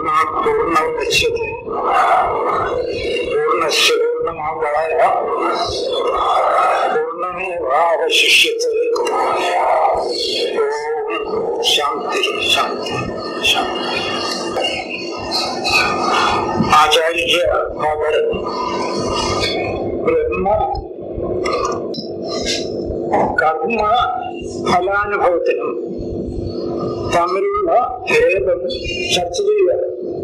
പൂർണ്ണ പൂർണ്ണമുദശ്യത്തെ പൂർണ്ണस्य പൂർണ്ണമാവായ പൂർണ്ണമേവാവശിഷ്യത്തെ ഓം ശാന്തി ശാന്തി ശാന്തി ആചാര്യ ഭഗവൻ ബ്രഹ്മ കർമ്മ ഫലാനുഭവത്തിനും തമ്മിലുള്ള ഭേദം ചർച്ച ചെയ്യുക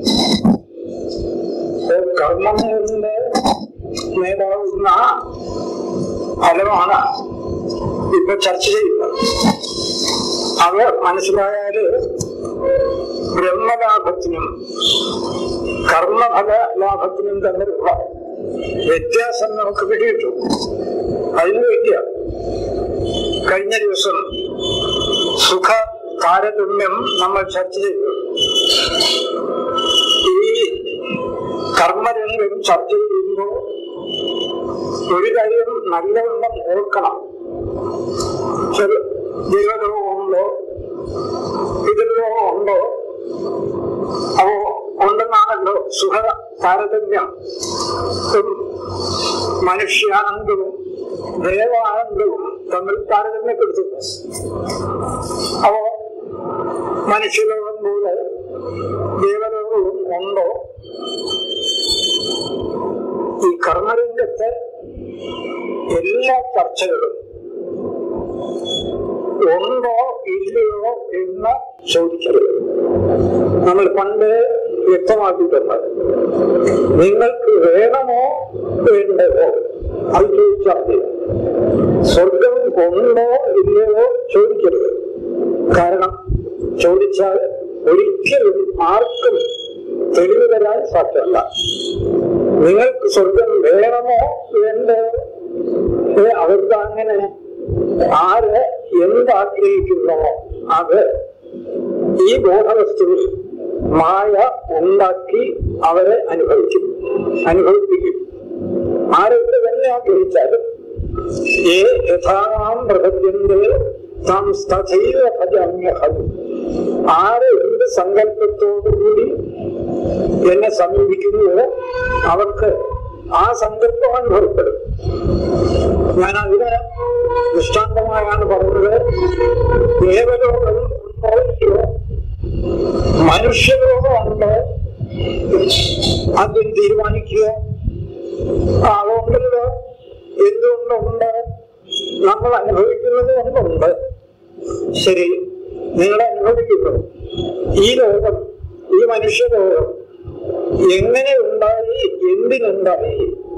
അപ്പോൾ കർമ്മങ്ങളുടെ നേടാവുന്ന ഫലമാണ് ഇപ്പൊ ചർച്ച ചെയ്യുന്നത് അത് മനസ്സിലായാല് ബ്രഹ്മലാഭത്തിനും കർമ്മഫല ലാഭത്തിനും തമ്മിലുള്ള വ്യത്യാസം നമുക്ക് പിടികിട്ടും അതിന് വേണ്ടിയ കഴിഞ്ഞ ദിവസം സുഖ താരതമ്യം നമ്മൾ ചർച്ച ചെയ്തു ഈ കർമ്മരംഗം ചർച്ച ചെയ്യുമ്പോൾ ഒരു കാര്യം നല്ലവണ്ണം ഓർക്കണം ചെറു ദൈവലോകമുണ്ടോ പിതൃലോകമുണ്ടോ അപ്പോ ഉണ്ടെന്നാണല്ലോ സുഖ താരതമ്യം മനുഷ്യാനന്ദവും ദേവാനന്ദവും തമ്മിൽ താരതമ്യപ്പെടുത്തുന്നു അപ്പോ മനുഷ്യലോകം പോലെ ദേവലോകവും ഉണ്ടോ ഈ കർമ്മരംഗത്തെ എല്ലാ ചർച്ചകളും ഉണ്ടോ ഇല്ലയോ എന്ന് ചോദിക്കരുത് നമ്മൾ പണ്ട് വ്യക്തമാക്കിയിട്ടുണ്ട് നിങ്ങൾക്ക് വേണമോ വേണ്ടയോ അത് ചോദിച്ചാൽ മതി സ്വർഗം ഉണ്ടോ ഇല്ലയോ ചോദിക്കരുത് കാരണം ചോദിച്ചാൽ ഒരിക്കലും ആർക്കും തെളിവ് തരാൻ സാധ്യമല്ല നിങ്ങൾക്ക് സ്വർഗം വേണമോ വേണ്ടയോ ഏ, അവർക്ക് അങ്ങനെ ആര് എന്താഗ്രഹിക്കുന്നോ അത് ഈ ബോധവസ്തുവിൽ മായ ഉണ്ടാക്കി അവരെ അനുഭവിക്കും അനുഭവിപ്പിക്കും ആരൊക്കെ തന്നെ ആഗ്രഹിച്ചാലും ഏ യഥാം പ്രപദ്യന്റെ താം തഥൈവ ഭജാമ്യഹം ആര് എന്ത് സങ്കല്പത്തോടുകൂടി എന്നെ സമീപിക്കുന്നുവോ അവർക്ക് ആ സങ്കല്പം അനുഭവപ്പെടും ഞാൻ അതിന് ദൃഷ്ടാന്തമായാണ് പറഞ്ഞത് ദേവലോകം ഉണ്ടോ മനുഷ്യലോകം ഉണ്ടോ ആദ്യം തീരുമാനിക്കുക ആ, അതുകൊണ്ടല്ലോ എന്തുകൊണ്ടുണ്ട് നമ്മൾ അനുഭവിക്കുന്നത് കൊണ്ടുണ്ട് ശരി നിങ്ങൾ അനുഭവിക്കുന്നു ഈ ലോകം ഈ മനുഷ്യലോകം എങ്ങനെ ഉണ്ടായി എന്തിനുണ്ടായി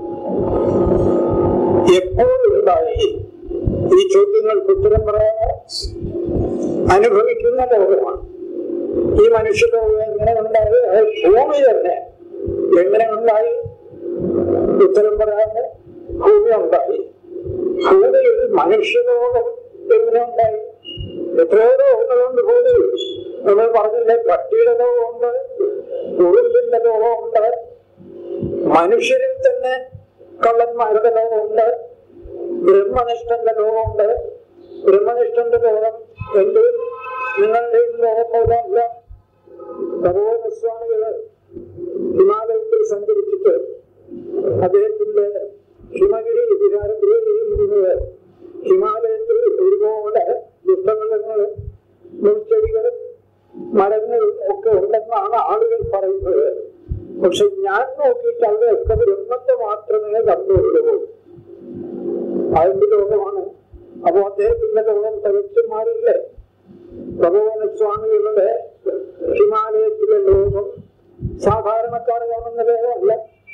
എപ്പോഴുണ്ടായി ഈ ചോദ്യങ്ങൾക്ക് ഉത്തരം പറയാൻ അനുഭവിക്കുന്ന ലോകമാണ് ഈ മനുഷ്യലോകം എങ്ങനെ ഉണ്ടായി അത് ഭൂമി തന്നെ എങ്ങനെ ഉണ്ടായി ഉത്തരം പറയാന് ഭൂമി ഉണ്ടായി ഭൂമിയിൽ മനുഷ്യലോകം എങ്ങനെ ഉണ്ടായി എത്രയോ ലോകങ്ങളുണ്ട് ഭൂമിയിൽ നമ്മൾ പറഞ്ഞില്ലേ പട്ടിയുടെ ലോകമുണ്ട് ഉറുമ്പിന്റെ ലോകമുണ്ട് മനുഷ്യരിൽ തന്നെ കള്ളന്മാരുടെ ലോകമുണ്ട് ബ്രഹ്മനിഷ്ഠന്റെ ലോകമുണ്ട് ബ്രഹ്മനിഷ്ഠന്റെ ലോകം എന്ത് നിങ്ങളുടെ ലോകം പോലല്ല സർവോസ്വാമികള് ഹിമാലയത്തിൽ സഞ്ചരിച്ചിട്ട് അദ്ദേഹത്തിന്റെ ഹിമഗിരി വിഹാരഗിരിയിരിക്കുന്നത് ഹിമാലയത്തിൽ ഒരുപാട് ദുഷ്ടമൃഗങ്ങളും മുൾച്ചെടികളും മരങ്ങളും ഒക്കെ ഉണ്ടെന്നാണ് ആളുകൾ പറയുന്നത് പക്ഷെ ഞാൻ നോക്കിയിട്ട് അവിടെയൊക്കെ ബ്രഹ്മത്തെ മാത്രമേ കണ്ടുള്ളൂ അതിന്റെ ലോകമാണ് അപ്പൊ അദ്ദേഹത്തിന്റെ ലോകം തികച്ചും മാറിയില്ലേ ഭഗവാന സ്വാമികളുടെ ഹിമാലയത്തിലെ ലോകം സാധാരണക്കാർ കാണുന്ന ലോകമല്ല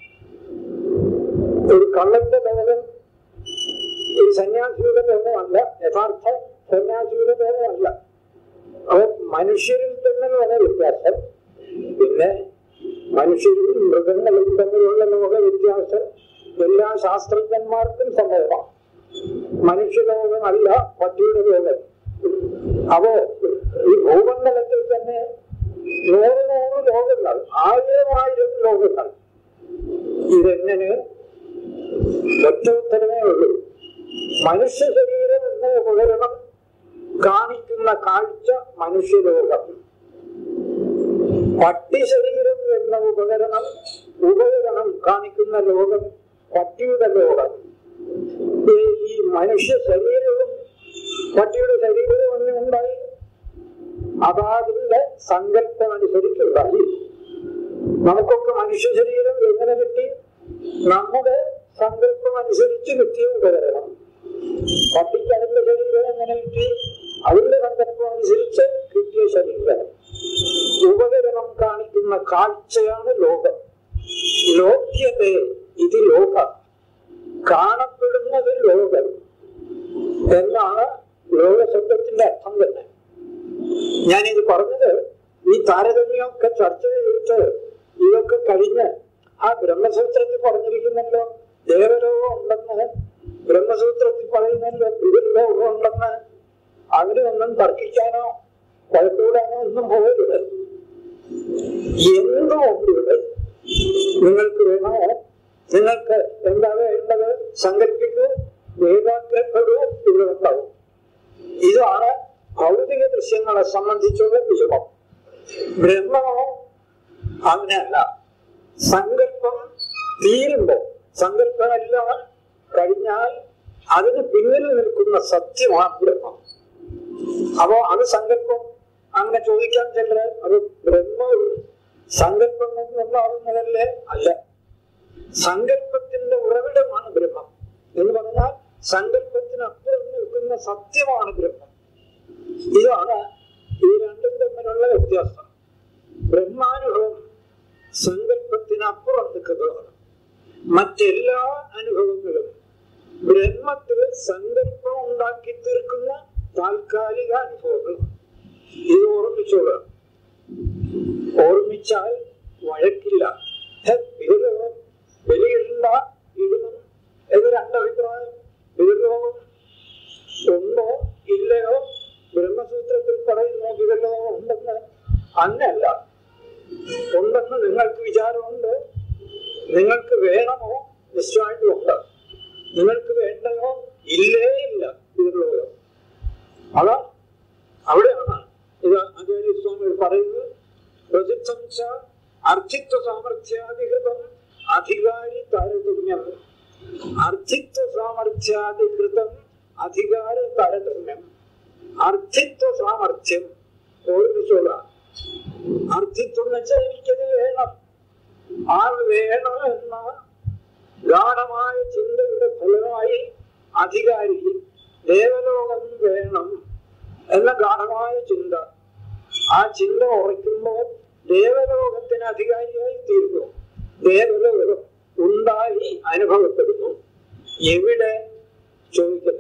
ഒരു കള്ളന്റെ ലോകം ഒരു സന്യാസിയുടെ ലോകമല്ല യഥാർത്ഥ സന്യാസിയുടെ ലോകമല്ല അപ്പൊ മനുഷ്യരിൽ തന്നെ വളരെ വ്യത്യാസം പിന്നെ മനുഷ്യരും മൃഗങ്ങളും തമ്മിലുള്ള ലോക വ്യത്യാസം എല്ലാ ശാസ്ത്രജ്ഞന്മാർക്കും സംഭവമാണ് മനുഷ്യലോകമല്ല പട്ടിയുടെ ലോകം അപ്പോ ഈ ഭൂമണ്ഡലത്തിൽ തന്നെ നൂറ് നൂറ് ലോകങ്ങൾ ആയിരം ആയിരം ലോകങ്ങൾ ഇതെങ്ങനെ ഒറ്റ ഉത്തരമേ ഉള്ളൂ മനുഷ്യ ശരീരം എന്ന ഉപകരണം കാണിക്കുന്ന കാഴ്ച മനുഷ്യലോകം പട്ടി ശരീരം എന്ന ഉപകരണം ഉപകരണം കാണിക്കുന്ന ലോകം പട്ടിയുടെ ലോകം ഈ ഈ മനുഷ്യ ശരീരവും പട്ടിയുടെ ശരീരവും ഒന്നും ഉണ്ടായി അതാതിന്റെ സങ്കല്പം അനുസരിച്ചുണ്ടായി നമുക്കൊക്കെ മനുഷ്യ ശരീരം എങ്ങനെ കിട്ടി നമ്മുടെ സങ്കല്പം അനുസരിച്ച് കിട്ടിയ ഉപകരണം പട്ടിക്ക് അതിന്റെ ശരീരം എങ്ങനെ കിട്ടി അതിന്റെ സങ്കല്പം അനുസരിച്ച് കിട്ടിയ ശരീരം ഉപകരണം കാണിക്കുന്ന കാഴ്ചയാണ് ലോകം ലോക്യത്തെ ഇത് ലോക കാണപ്പെടുന്നത് ലോകം എന്നാണ് ലോകശബ്ദത്തിന്റെ അർത്ഥം തന്നെ ഞാനിത് പറഞ്ഞത് ഈ താരതമ്യമൊക്കെ ചർച്ച ചെയ്തിട്ട് ഇതൊക്കെ കഴിഞ്ഞ് ആ ബ്രഹ്മസൂത്രത്തിൽ പറഞ്ഞിരിക്കുന്നല്ലോ ദേവലോകം ഉണ്ടെന്ന് ബ്രഹ്മസൂത്രത്തിൽ പറയുന്നല്ലോ ബിരുലോകം ഉണ്ടെന്ന് അതിനൊന്നും തർക്കിക്കാനോ വഴക്കൂടാനോ ഒന്നും പോകരുത് എന്തും ഉണ്ട് നിങ്ങൾക്ക് വേണോ നിങ്ങൾക്ക് എന്താ വേണ്ടത് സങ്കല്പിക്കൂ ഏകാഗ്രപ്പെടൂ ഇവിടെ ഉണ്ടാവും ഇതാണ് ഭൗതിക ദൃശ്യങ്ങളെ സംബന്ധിച്ചുള്ള നിയമം ബ്രഹ്മമോ അങ്ങനെയല്ല സങ്കല്പം തീരുമ്പോ സങ്കല്പമെല്ലാം കഴിഞ്ഞാൽ അതിന് പിന്നിൽ നിൽക്കുന്ന സത്യമാണ് ബ്രഹ്മം അപ്പോ അത് സങ്കല്പം അങ്ങനെ ചോദിക്കാൻ ചെല്ല അത് ബ്രഹ്മവും സങ്കല്പം കൊണ്ടുണ്ടാകുന്നതല്ലേ അല്ല സങ്കല്പത്തിന്റെ ഉറവിടമാണ് ബ്രഹ്മം എന്ന് പറഞ്ഞാൽ സങ്കല്പത്തിനപ്പുറം നിൽക്കുന്ന സത്യമാണ് ബ്രഹ്മം ഇതാണ് ഈ രണ്ടും തമ്മിലുള്ള വ്യത്യാസം ബ്രഹ്മാനുഭവം സങ്കല്പത്തിനപ്പുറം നിൽക്കുന്നതാണ് മറ്റെല്ലാ അനുഭവങ്ങളും ബ്രഹ്മത്തിൽ സങ്കല്പം ഉണ്ടാക്കി തീർക്കുന്ന താൽക്കാലിക അനുഭവങ്ങൾ ഇത് ഓർമ്മിച്ചോളാം ഓർമ്മിച്ചാൽ വഴക്കില്ല ഹെ, ബഹിർലോകം ബലിയിടണ്ട ഇടണം എന്ന് രണ്ടഭിപ്രായം ബഹിർലോകം ഉണ്ടോ ഇല്ലയോ ബ്രഹ്മസൂത്രത്തിൽ പറയുന്നു ബഹിർലോകം ഉണ്ടെന്ന് അങ്ങല്ല ഉണ്ടെന്ന് നിങ്ങൾക്ക് വിചാരമുണ്ട് നിങ്ങൾക്ക് വേണമോ നിശ്ചയമായിട്ടും ഉണ്ട് നിങ്ങൾക്ക് വേണ്ടയോ ഇല്ലേ ഇല്ല ബഹിർലോകം അതാ അവിടെയാണ് ഇത് ആചാര്യ സ്വാമി പറയുന്നത് പ്രസിദ്ധം ച അർത്ഥിത്വ സാമർഥ്യാധികൃതം അധികാരി താരതമ്യം അർത്ഥിത്വ സാമർഥ്യാധികൃതം അധികാര താരതമ്യം അർത്ഥിത്വ സാമർഥ്യം ഓർമ്മിച്ചോളാം അർത്ഥിത്വം എന്ന് വെച്ചാൽ എനിക്കത് വേണം ആ വേണം എന്ന ഗാഠമായ ചിന്തയുടെ ഫലമായി അധികാരി ദേവലോകം വേണം എന്ന ഗാഠമായ ചിന്ത ആ ചിന്ത ഉറയ്ക്കുമ്പോൾ ദേവലോകത്തിന് അധികാരിയായി തീരുന്നു ദേവലോകം ഉണ്ടായി അനുഭവപ്പെടുന്നു എവിടെ ചോദിക്കുന്നു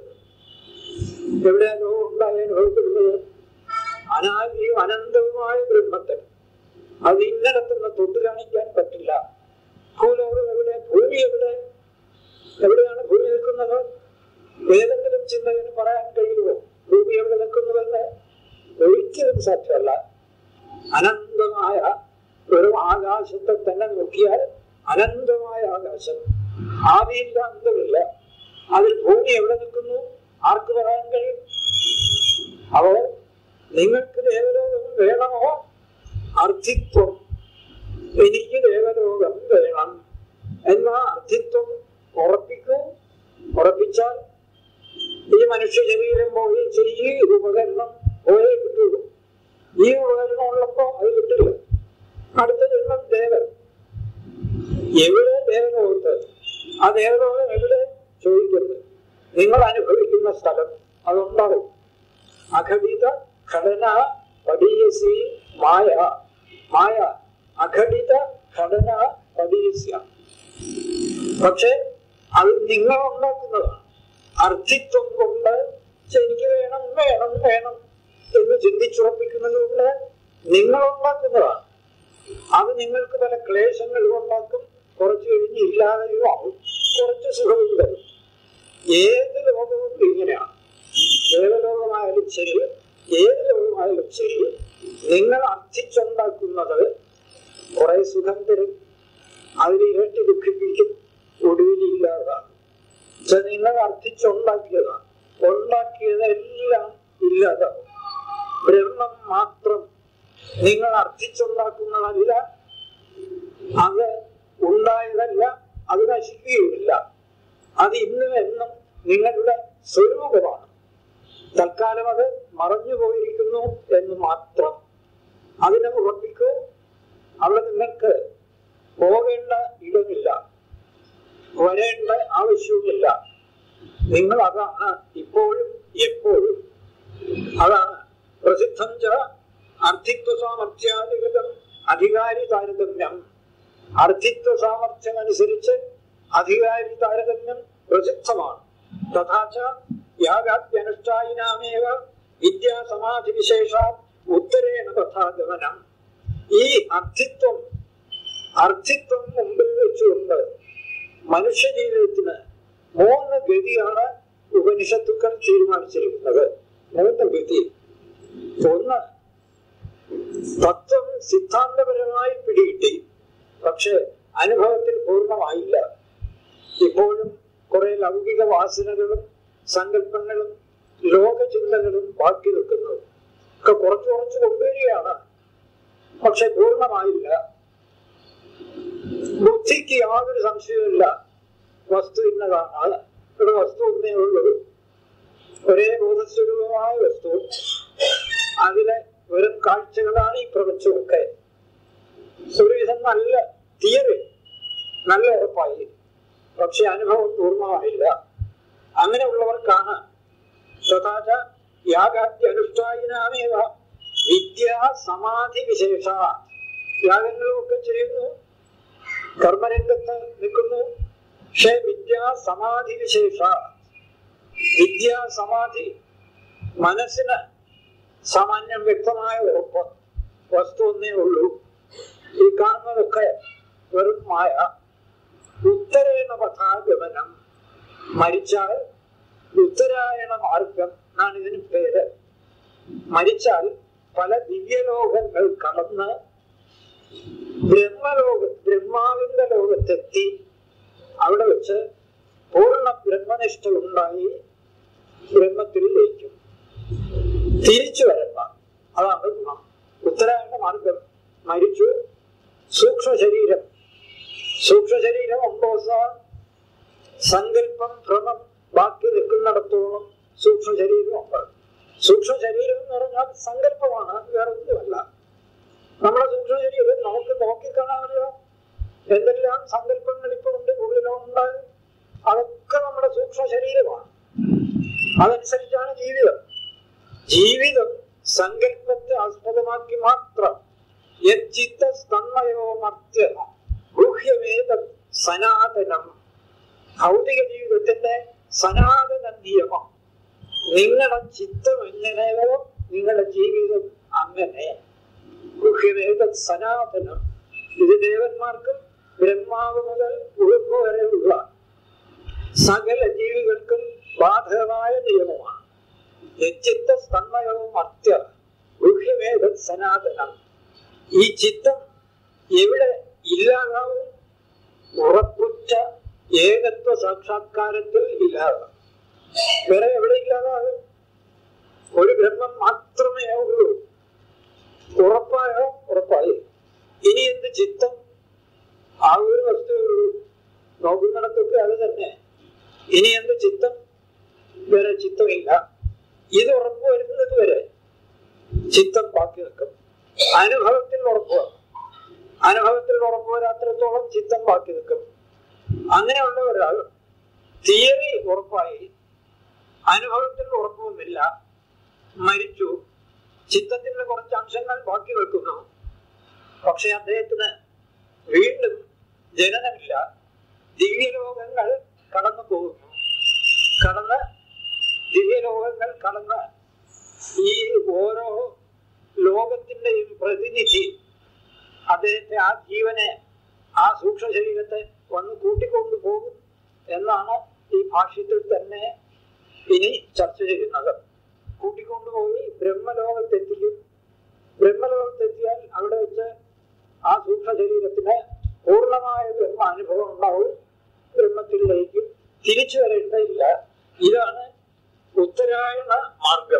എവിടെ ലോകം ഉണ്ടായി അനുഭവപ്പെടുന്നത് അനാദിയും അനന്തവുമായ ബ്രഹ്മത്തിൽ അത് ഇന്നടത്തുനിന്ന് തൊട്ട് കാണിക്കാൻ പറ്റില്ല ഭൂലോകം എവിടെ ഭൂമി എവിടെ എവിടെയാണ് ഭൂമി നിൽക്കുന്നത് ഏതെങ്കിലും ചിന്തകന് പറയാൻ കഴിയുമോ ഭൂമി എവിടെ നിൽക്കുന്നുവെന്ന് ഒരിക്കലും സാധ്യമല്ല അനന്തമായ ഒരു ആകാശത്തെ തന്നെ നോക്കിയാൽ അനന്തമായ ആകാശം ആദിയില്ല അന്തമില്ല അതിൽ ഭൂമി എവിടെ നിൽക്കുന്നു ആർക്ക് പറയാൻ കഴിയും അപ്പോ നിങ്ങൾക്ക് ദേവലോകം വേണമോ അർത്ഥിത്വം എനിക്ക് ദേവലോകം വേണം എന്ന അർത്ഥിത്വം ഉറപ്പിക്കൂ ഉറപ്പിച്ചാൽ ഈ മനുഷ്യ ശരീരം പോയി ചെയ്യ് ഇത് ഉപകരണം പോയേ കിട്ടുള്ളൂ ഈ ഉപകരണം ഉള്ളപ്പോ അത് കിട്ടില്ല അടുത്ത ജന്മം ദേവൻ എവിടെ ദേവലോകത്ത് ആ ദേവലോകം എവിടെ ചോദിക്കരുത് നിങ്ങൾ അനുഭവിക്കുന്ന സ്ഥലം അതുണ്ടാവും അഘടിത ഘടന പടീയസി മായ മായ അഘടിത ഘടന പടീയസ്യ പക്ഷെ അത് നിങ്ങൾ ഉണ്ടാക്കുന്നതാണ് അർത്ഥിത്വം കൊണ്ട് എനിക്ക് വേണം വേണം വേണം എന്ന് ചിന്തിച്ചുറപ്പിക്കുന്നത് കൊണ്ട് നിങ്ങൾ ഉണ്ടാക്കുന്നതാണ് അത് നിങ്ങൾക്ക് പല ക്ലേശങ്ങളും ഉണ്ടാക്കും കുറച്ച് കഴിഞ്ഞ് ഇല്ലാതെയും ആവും കുറച്ച് സുഖവും തരും ഏത് ലോകവും ഇങ്ങനെയാണ് ദേവലോകമായാലും ശരി ഏത് ലോകമായാലും ശരി നിങ്ങൾ അർത്ഥിച്ചുണ്ടാക്കുന്നത് കുറെ സുഖം തരും അതിൽ ഇരട്ടി ദുഃഖിപ്പിക്കും ഒടുവിൽ ഇല്ലാതാണ് പക്ഷെ നിങ്ങൾ അർത്ഥിച്ചുണ്ടാക്കിയതാണ് ഉണ്ടാക്കിയതെല്ലാം ഇല്ലാതാവും ബ്രഹ്മം മാത്രം നിങ്ങൾ അർത്ഥിച്ചുണ്ടാക്കുന്നതല്ല അത് ഉണ്ടായതല്ല അത് നശിക്കുകയുമില്ല അത് ഇന്നും എന്നും നിങ്ങളുടെ സ്വരൂപമാണ് തൽക്കാലം അത് മറഞ്ഞു പോയിരിക്കുന്നു എന്ന് മാത്രം അതിനെ ഉറപ്പിക്കൂ അവിടെ നിങ്ങൾക്ക് പോകേണ്ട ഇടമില്ല വരേണ്ട ആവശ്യവുമില്ല നിങ്ങൾ അതാണ് ഇപ്പോഴും എപ്പോഴും അതാണ് പ്രസിദ്ധം ച അർത്ഥിത്വ സാമർഥ്യാധികൃതം അധികാരി താരതമ്യം അർത്ഥിത്വ സാമർഥ്യം അനുസരിച്ച് അധികാരി താരതമ്യം പ്രസിദ്ധമാണ് തഥാച യാഗാദ്യനുഷ്ഠായിനാമേവ വിദ്യാസമാധി വിശേഷ ഉത്തരേണ തഥാഗമനം ഈ അർത്ഥിത്വം അർത്ഥിത്വം മുമ്പിൽ വെച്ചുകൊണ്ട് മനുഷ്യ ജീവിതത്തിന് മൂന്ന് ഗതിയാണ് ഉപനിഷത്തുക്കൾ തീരുമാനിച്ചിരിക്കുന്നത് മൂന്ന് ഗതി ഒന്ന് തത്വം സിദ്ധാന്തപരമായി പിടികിട്ടി പക്ഷെ അനുഭവത്തിൽ പൂർണ്ണമായില്ല ഇപ്പോഴും കുറെ ലൗകിക വാസനകളും സങ്കല്പങ്ങളും ലോകചിന്തകളും ബാക്കി നിൽക്കുന്നു ഒക്കെ കുറച്ച് കുറച്ച് കൊണ്ടുവരികയാണ് പക്ഷെ പൂർണ്ണമായില്ല ബുദ്ധിക്ക് യാതൊരു സംശയവുമില്ല വസ്തു ഇന്നതാണ് ഇവിടെ വസ്തു ഒന്നേ ഉള്ളൂ ഒരേ ബോധസ്വരൂപമായ വസ്തു അതിലെ വെറും കാഴ്ചകളാണ് ഈ പ്രപഞ്ചമൊക്കെ ഒരുവിധം നല്ല തിയറി നല്ല ഉറപ്പായി പക്ഷെ അനുഭവം പൂർണ്ണമായില്ല അങ്ങനെയുള്ളവർക്കാണ് തഥാച യാഗാദ്യ അനുഷ്ഠായിനാമേവ വിദ്യാ സമാധി വിശേഷ യാഗങ്ങളുമൊക്കെ ചെയ്യുന്നു കർമ്മരംഗത്ത് നിൽക്കുന്നു പക്ഷേ വിദ്യാ സമാധി വിശേഷ വിദ്യാ സമാധി മനസ്സിന് സാമാന്യം വ്യക്തമായ ഉറപ്പ് വസ്തു ഒന്നേ ഉള്ളൂ ഈ കാണുന്നതൊക്കെ വെറും മായ ഉത്തരേണ പഥാഗമനം മരിച്ചാൽ ഉത്തരായണ മാർഗം എന്നാണ് ഇതിന് പേര് മരിച്ചാൽ പല ദിവ്യലോകങ്ങൾ കടന്ന് ബ്രഹ്മലോക ബ്രഹ്മാവിന്റെ ലോകത്തെത്തി അവിടെ വെച്ച് പൂർണ്ണ ബ്രഹ്മനിഷ്ഠ ഉണ്ടായി ബ്രഹ്മത്തിൽ ലയിക്കും തിരിച്ചു വരണ്ട അതാണ് ഗുണം ഉത്തരായണ മാർഗം മരിച്ചു സൂക്ഷ്മ ശരീരം സൂക്ഷ്മ ശരീരം ഉണ്ടോ സാർ സങ്കല്പം ഭ്രമം ബാക്കി നിൽക്കുന്നിടത്തോളം സൂക്ഷ്മ ശരീരമുണ്ട് സൂക്ഷ്മ ശരീരം എന്ന് പറഞ്ഞാൽ സങ്കല്പമാണ് വേറെ ഒന്നുമല്ല നമ്മുടെ സൂക്ഷ്മ ശരീരം നമുക്ക് നോക്കിക്കാണാമല്ലോ എന്തെല്ലാം സങ്കല്പങ്ങൾ ഇപ്പൊ ഉണ്ട് ഉള്ളിലുണ്ട് അതൊക്കെ നമ്മുടെ സൂക്ഷ്മ ശരീരമാണ് അതനുസരിച്ചാണ് ജീവിതം ജീവിതം സങ്കല്പത്തെ ആസ്പദമാക്കി മാത്രം യജ്ജിത്ത സ്തന്മയോ മർത്യ ഗുഹ്യമേത സനാതനം ഭൗതിക ജീവിതത്തിന്റെ സനാതന നിയമം നിങ്ങളുടെ ചിത്തം എങ്ങനെയോ നിങ്ങളുടെ ജീവിതം അങ്ങനെ ഗുഹ്യമേത സനാതനം ഇത് ദേവന്മാർക്കും ബ്രഹ്മാവ് മുതൽ ഉറുപ്പ് വരെയുള്ള സകല ജീവികൾക്കും ബാധകമായ നിയമമാണ് യജ്ജിത്ത സ്തന്മയവും അത്യ ഗുഹ്യമേത സനാതനം ഈ ചിത്തം എവിടെ ഇല്ലാതാവും ഉറപ്പുറ്റ ഏകത്വ സാക്ഷാത്കാരത്തിൽ ഇല്ലാതാവും വേറെ എവിടെ ഇല്ലാതാകും ഒരു ബ്രഹ്മം മാത്രമേ ഉള്ളൂ ഉറപ്പായോ ഉറപ്പായി ഇനി എന്ത് ചിത്തം ആ ഒരു വസ്തുവേ ഉള്ളൂ നോക്കുന്നിടത്തൊക്കെ അത് തന്നെ ഇനി എന്ത് ചിത്തം വേറെ ചിത്തമില്ല ഇത് ഉറപ്പ് വരുന്നത് വരെ ചിത്തം ബാക്കി നിൽക്കും അനുഭവത്തിൽ ഉറപ്പ് അനുഭവത്തിൽ ഉറപ്പ് വരാത്തിടത്തോളം ചിത്തം ബാക്കി നിൽക്കും അങ്ങനെയുള്ള ഒരാൾ തിയറി ഉറപ്പായി അനുഭവത്തിൽ ഉറപ്പൊന്നുമില്ല മരിച്ചു ചിത്തത്തിന്റെ കുറച്ച് അംശങ്ങൾ ബാക്കി വെക്കുന്നു പക്ഷെ അദ്ദേഹത്തിന് വീണ്ടും ജനനമില്ല ദിവ്യലോകങ്ങൾ കടന്നു പോകുന്നു കടന്ന് ദിവ്യലോകങ്ങൾ കടന്ന് ഈ ഓരോ ലോകത്തിന്റെയും പ്രതിനിധി അദ്ദേഹത്തെ ആ ജീവനെ ആ സൂക്ഷ്മ ശരീരത്തെ വന്ന് കൂട്ടിക്കൊണ്ടു പോകും എന്നാണ് ഈ ഭാഷ്യത്തിൽ തന്നെ ഇനി ചർച്ച ചെയ്യുന്നത് കൂട്ടിക്കൊണ്ടുപോയി ബ്രഹ്മലോകത്തെത്തിക്കും ബ്രഹ്മലോകത്തെത്തിയാൽ അവിടെ വെച്ച് ആ സൂക്ഷ്മ ശരീരത്തിന് പൂർണ്ണമായ ബ്രഹ്മ അനുഭവം ഉണ്ടാവും ബ്രഹ്മത്തിലേക്കും തിരിച്ചു വരേണ്ടതില്ല ഇതാണ് ഉത്തരായണ മാർഗം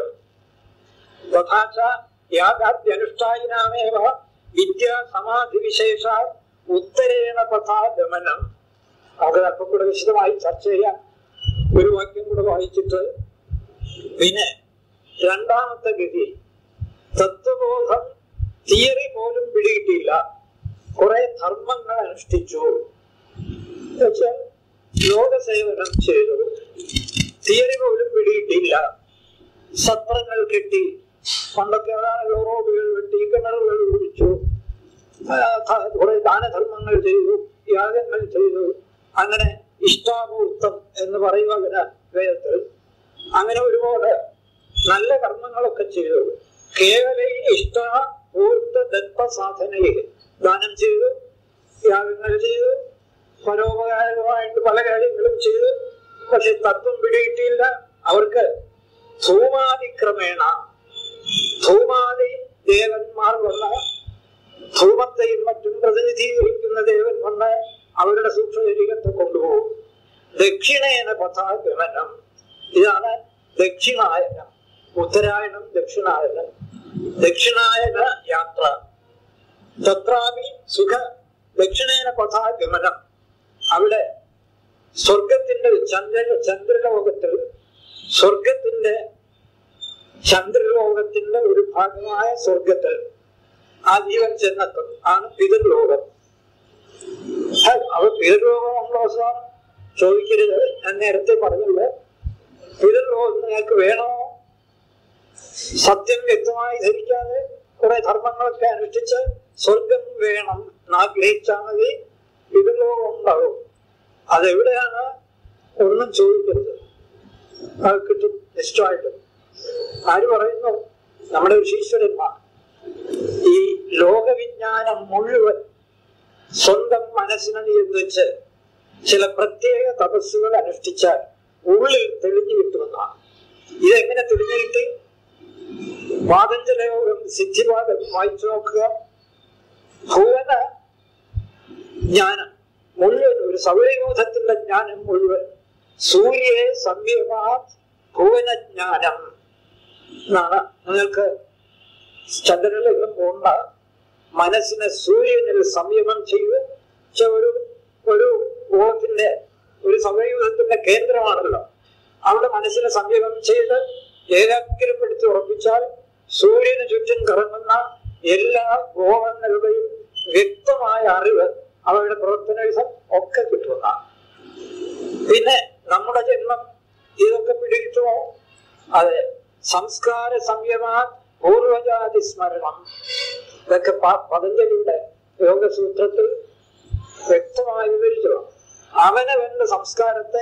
തഥാച യാഗാദ്യനുഷ്ഠായിനാമേവ വിദ്യാ സമാധി വിശേഷ ഉത്തരേണ പഥാഗമനം നമുക്ക് അല്പം കൂടെ വിശദമായി ചർച്ച ചെയ്യാം ഒരു വാക്യം കൂടെ വായിച്ചിട്ട് പിന്നെ രണ്ടാമത്തെ ഗതി തത്വബോധം തിയറി പോലും പിടികിട്ടിയില്ല കുറെ ധർമ്മങ്ങൾ അനുഷ്ഠിച്ചു എന്നുവെച്ചാൽ ലോകസേവനം ചെയ്തു തിയറി പോലും പിടികിട്ടിയില്ല സത്രങ്ങൾ കെട്ടി പണ്ടൊക്കെ അതാണല്ലോ റോഡുകൾ വെട്ടി കിണറുകൾ കുഴിച്ചു കുറെ ദാനധർമ്മങ്ങൾ ചെയ്തു യാഗങ്ങൾ ചെയ്തു അങ്ങനെ ഇഷ്ടാമൂർത്തം എന്ന് പറയുക വേദത്തിൽ അങ്ങനെ ഒരുപാട് നല്ല കർമ്മങ്ങളൊക്കെ ചെയ്തു കേവല ഇഷ്ടാമൂർത്ത ദത്ത സാധനയിൽ ദാനം ചെയ്തു യാഗങ്ങൾ ചെയ്തു പരോപകാരമായിട്ട് പല കാര്യങ്ങളും ചെയ്തു പക്ഷെ തത്വം പിടികിട്ടിയില്ല അവർക്ക് ധൂമാതിക്രമേണ ധൂമാതി ദേവന്മാർ വന്ന ധൂമത്തെയും മറ്റും പ്രതിനിധീകരിക്കുന്ന ദേവൻ വന്ന് അവരുടെ സൂക്ഷ്മശരീരത്തെ കൊണ്ടുപോകും ദക്ഷിണേന പഥാഗമനം ഇതാണ് ദക്ഷിണായനം ഉത്തരായണം ദക്ഷിണായനം ദക്ഷിണായന യാത്ര തത്രാപി സുഖ ദക്ഷിണേന പഥാഗമനം അവിടെ സ്വർഗത്തിന്റെ ചന്ദ്ര ചന്ദ്രലോകത്തിൽ സ്വർഗത്തിന്റെ ചന്ദ്രലോകത്തിന്റെ ഒരു ഭാഗമായ സ്വർഗത്തിൽ ആ ജീവൻ ചെന്നെത്തും ആണ് പിതൃലോകം അവ പിതൃലോകമുണ്ടോ സാർ ചോദിക്കരുത് ഞാൻ നേരത്തെ പറഞ്ഞത് പിതൃലോകം നിങ്ങൾക്ക് വേണോ സത്യം വ്യക്തമായി ധരിക്കാതെ കുറെ ധർമ്മങ്ങളൊക്കെ അനുഷ്ഠിച്ച് സ്വർഗം വേണം എന്നാഗ്രഹിച്ചാൽ മതി പിതൃലോകം ഉണ്ടാവും അതെവിടെയാണ് ഒന്നും ചോദിക്കരുത് അത് കിട്ടും നിശ്ചയമായിട്ടും ആര് പറയുന്നു നമ്മുടെ ഋഷീശ്വരന്മാർ ഈ ലോകവിജ്ഞാനം മുഴുവൻ സ്വന്തം മനസ്സിനെ നിയന്ത്രിച്ച് ചില പ്രത്യേക തപസ്സുകൾ അനുഷ്ഠിച്ചാൽ ഉള്ളിൽ തെളിഞ്ഞു കിട്ടുമെന്നാണ് ഇതെങ്ങനെ തെളിഞ്ഞു കിട്ടി പാതഞ്ജലയോഗം സിദ്ധിപാദം വായിച്ചു നോക്കുക ഭുവന ജ്ഞാനം മുഴുവൻ ഒരു സൗരയോധത്തിന്റെ ജ്ഞാനം മുഴുവൻ സൂര്യയെ സംയമാ ഭുവനജ്ഞാനം എന്നാണ് നിങ്ങൾക്ക് ചന്ദ്രനിലും പോണ്ട മനസ്സിനെ സൂര്യനിൽ സംയമം ചെയ്ത് പക്ഷെ ഒരു ഒരു ഗോളത്തിന്റെ ഒരു സമയത്തിന്റെ കേന്ദ്രമാണല്ലോ അവിടെ മനസ്സിനെ സംയമം ചെയ്ത് ഏകാഗ്രപ്പെടുത്തി ഉറപ്പിച്ചാൽ സൂര്യന് ചുറ്റും കറങ്ങുന്ന എല്ലാ ഗോളങ്ങളുടെയും വ്യക്തമായ അറിവ് അവരുടെ പ്രവർത്തനം ഒക്കെ കിട്ടുന്നതാണ് പിന്നെ നമ്മുടെ ജന്മം ഇതൊക്കെ പിടികിട്ടുമോ അതെ സംസ്കാര സംയമാ പൂർവജാതി സ്മരണം ഇതൊക്കെ പതഞ്ജലിയുടെ യോഗസൂത്രത്തിൽ വ്യക്തമായി വിവരിച്ചു അവനവന്റെ സംസ്കാരത്തെ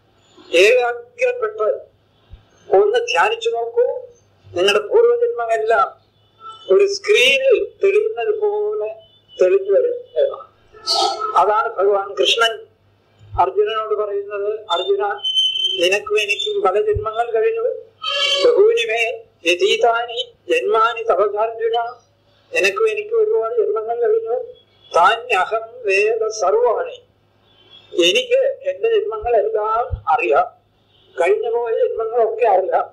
ഏകാഗ്രപ്പെട്ട് ഒന്ന് ധ്യാനിച്ചു നോക്കൂ നിങ്ങളുടെ പൂർവജന്മമെല്ലാം ഒരു സ്ക്രീനിൽ തെളിയുന്നത് പോലെ തെളിഞ്ഞു വരും എന്നാണ് അതാണ് ഭഗവാൻ കൃഷ്ണൻ അർജുനനോട് പറയുന്നത് അർജുന നിനക്കും എനിക്കും പല ജന്മങ്ങൾ കഴിഞ്ഞു ബഹുവിനിമേ വ്യതീതാനി ജന്മാനി തപസാർജുന നിനക്കും എനിക്കും ഒരുപാട് ജന്മങ്ങൾ കഴിഞ്ഞു താൻ അഹം വേദ സർവാണി എനിക്ക് എന്റെ ജന്മങ്ങളെല്ലാം അറിയാം കഴിഞ്ഞു പോയ ജന്മങ്ങളൊക്കെ അറിയാം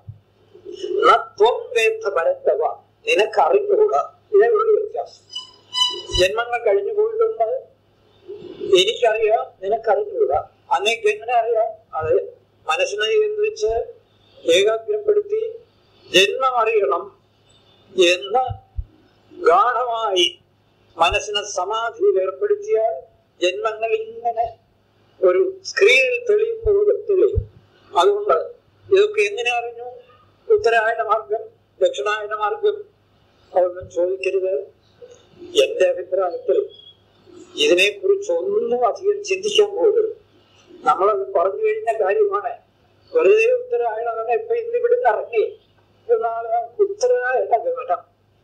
ത്വം വേദ പരത്തവ നിനക്ക് അറിഞ്ഞുകൂടാ ഇതേ ഉള്ളു വ്യത്യാസം ജന്മങ്ങൾ കഴിഞ്ഞു പോയിട്ടുണ്ട് എനിക്കറിയാം നിനക്കറിഞ്ഞുകൂടാ അങ്ങേക്ക് എങ്ങനെ അറിയാം അത് മനസ്സിനെ കേന്ദ്രിച്ച് ഏകാഗ്രപ്പെടുത്തി ജന്മം അറിയണം എന്ന് ഗാഠമായി മനസ്സിനെ സമാധിയിൽ ഏർപ്പെടുത്തിയാൽ ജന്മങ്ങൾ ഇങ്ങനെ ഒരു സ്ക്രീനിൽ തെളിയുമ്പോൾ തെളിയും അതുകൊണ്ട് ഇതൊക്കെ എങ്ങനെ അറിഞ്ഞു ഉത്തരായണ മാർഗം ദക്ഷിണായന മാർഗം അതൊന്നും ചോദിക്കരുത് എന്റെ അഭിപ്രായത്തിൽ ഇതിനെ കുറിച്ച് ഒന്നും അധികം ചിന്തിക്കാൻ പോലും നമ്മളത് പറഞ്ഞു കഴിഞ്ഞ കാര്യമാണ് വെറുതെ ഉത്തരായണം ഇപ്പൊ ഇന്ന് ഇവിടുന്ന് ഇറങ്ങി എന്നാൽ ഉത്തരായണ ഗമനം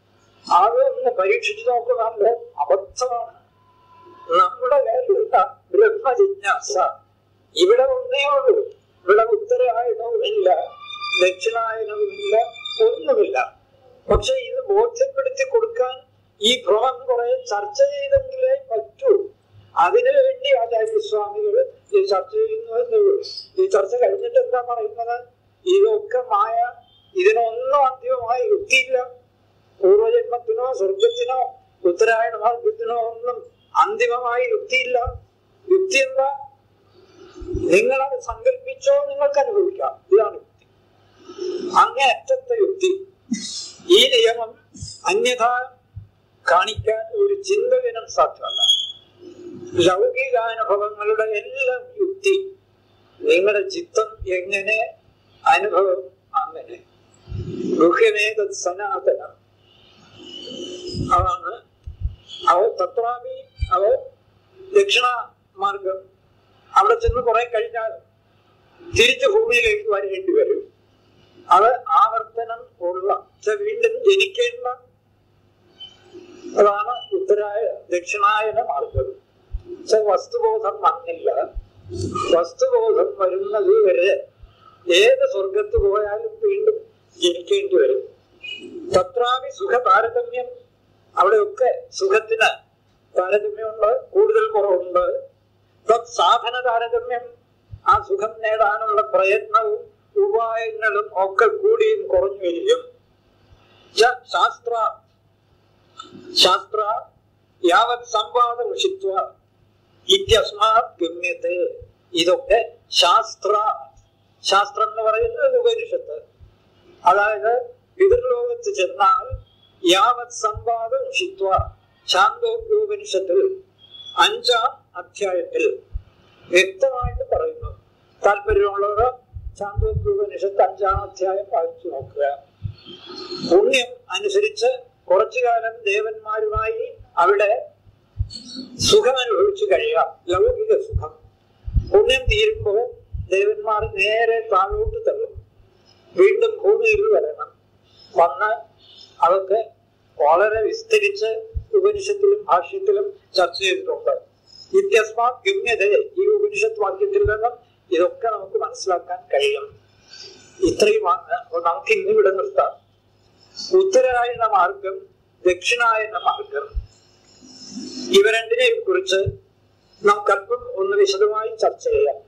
ആകെ ഒന്ന് പരീക്ഷിച്ചു നോക്കുന്നല്ലോ അബദ്ധമാണ് നമ്മുടെ കാര്യമില്ല ബ്രഹ്മജിജ്ഞാസ ഇവിടെ ഒന്നേ ഉള്ളൂ ഇവിടെ ഉത്തരായണവുമില്ല ദക്ഷിണായനവുമില്ല ഒന്നുമില്ല പക്ഷെ ഇത് ബോധ്യപ്പെടുത്തി കൊടുക്കാൻ ഈ ഭ്രമം കുറെ ചർച്ച ചെയ്തെങ്കിലേ പറ്റൂ അതിനു വേണ്ടി ആചാര്യസ്വാമികൾ ഈ ചർച്ച ചെയ്യുന്നു ഈ ചർച്ച കഴിഞ്ഞിട്ട് എന്താ പറയുന്നത് ഇതൊക്കെ മായ ഇതിനൊന്നും അന്തിമമായി എത്തിയില്ല പൂർവജന്മത്തിനോ സ്വർഗത്തിനോ ഉത്തരായണ മാർഗത്തിനോ ഒന്നും അന്തിമമായി യുക്തിയില്ല യുക്തി എന്താ നിങ്ങളത് സങ്കല്പിച്ചോ നിങ്ങൾക്ക് അനുഭവിക്കാം ഇതാണ് യുക്തി അങ്ങേയറ്റത്തെ യുക്തി ഈ നിയമം അന്യഥ കാണിക്കാൻ ഒരു ചിന്തകനും സാധ്യമല്ല ലൗകികാനുഭവങ്ങളുടെ എല്ലാം യുക്തി നിങ്ങളുടെ ചിത്തം എങ്ങനെ അനുഭവം അങ്ങനെ ഗുഹ്യമേത സനാതനം അതാണ് അവ തത്വാമി അവ ദക്ഷിണ മാർഗം അവിടെ ചെന്ന് കുറെ കഴിഞ്ഞാൽ തിരിച്ചു ഭൂമിയിലേക്ക് വരേണ്ടി വരും അത് ആവർത്തനം ഉള്ള പക്ഷെ വീണ്ടും ജനിക്കേണ്ട അതാണ് ഉത്തരായ ദക്ഷിണായന മാർഗം പക്ഷെ വസ്തുബോധം വന്നില്ല വസ്തുബോധം വരുന്നത് വരെ ഏത് സ്വർഗത്ത് പോയാലും വീണ്ടും ജനിക്കേണ്ടി വരും തത്രാമി സുഖ താരതമ്യം അവിടെയൊക്കെ സുഖത്തിന് താരതമ്യമുണ്ട് കൂടുതൽ കുറവുണ്ട് തത് സാധന താരതമ്യം ആ സുഖം നേടാനുള്ള പ്രയത്നവും ഉപായങ്ങളും ഒക്കെ കൂടിയും കുറഞ്ഞു വരികയും ച ശാസ്ത്ര ശാസ്ത്ര യാവത് സംവാദ ഋഷിത്വ ഇത്യസ്മാത് ഗമ്യത്തെ ഇതൊക്കെ ശാസ്ത്ര ശാസ്ത്രം എന്ന് പറയുന്നത് ഉപനിഷത്ത് അതായത് പിതൃലോകത്ത് ചെന്നാൽ യാവത് സംവാദ ഋഷിത്വ ശാന്തോപനിഷത്തിൽ അഞ്ചാം അധ്യായത്തിൽ വ്യക്തമായിട്ട് പറയുന്നു താല്പര്യമുള്ളവർ ശാന്തോപനിഷത്ത് അഞ്ചാം അധ്യായം വായിച്ചു നോക്കുക പുണ്യം അനുസരിച്ച് കുറച്ചു കാലം ദേവന്മാരുമായി അവിടെ സുഖം അനുഭവിച്ചു കഴിയാം ലൗകിക സുഖം പുണ്യം തീരുമ്പോൾ ദേവന്മാർ നേരെ താഴോട്ട് തള്ളും വീണ്ടും ഭൂമിയിൽ വരണം വന്ന് അതൊക്കെ വളരെ വിസ്തരിച്ച് ഉപനിഷത്തിലും ഭാഷ്യത്തിലും ചർച്ച ചെയ്തിട്ടുണ്ട് വ്യത്യസ്മാത് ഗമ്യത ഈ ഉപനിഷത്ത് വാക്യത്തിൽ നിന്നും ഇതൊക്കെ നമുക്ക് മനസ്സിലാക്കാൻ കഴിയും ഇത്രയുമാണ് അപ്പോൾ നമുക്ക് ഇന്നിവിടെ നിർത്താം ഉത്തരായണ മാർഗം ദക്ഷിണായന മാർഗം ഇവ രണ്ടിനെയും കുറിച്ച് നമുക്ക് അല്പം ഒന്ന് വിശദമായി ചർച്ച ചെയ്യാം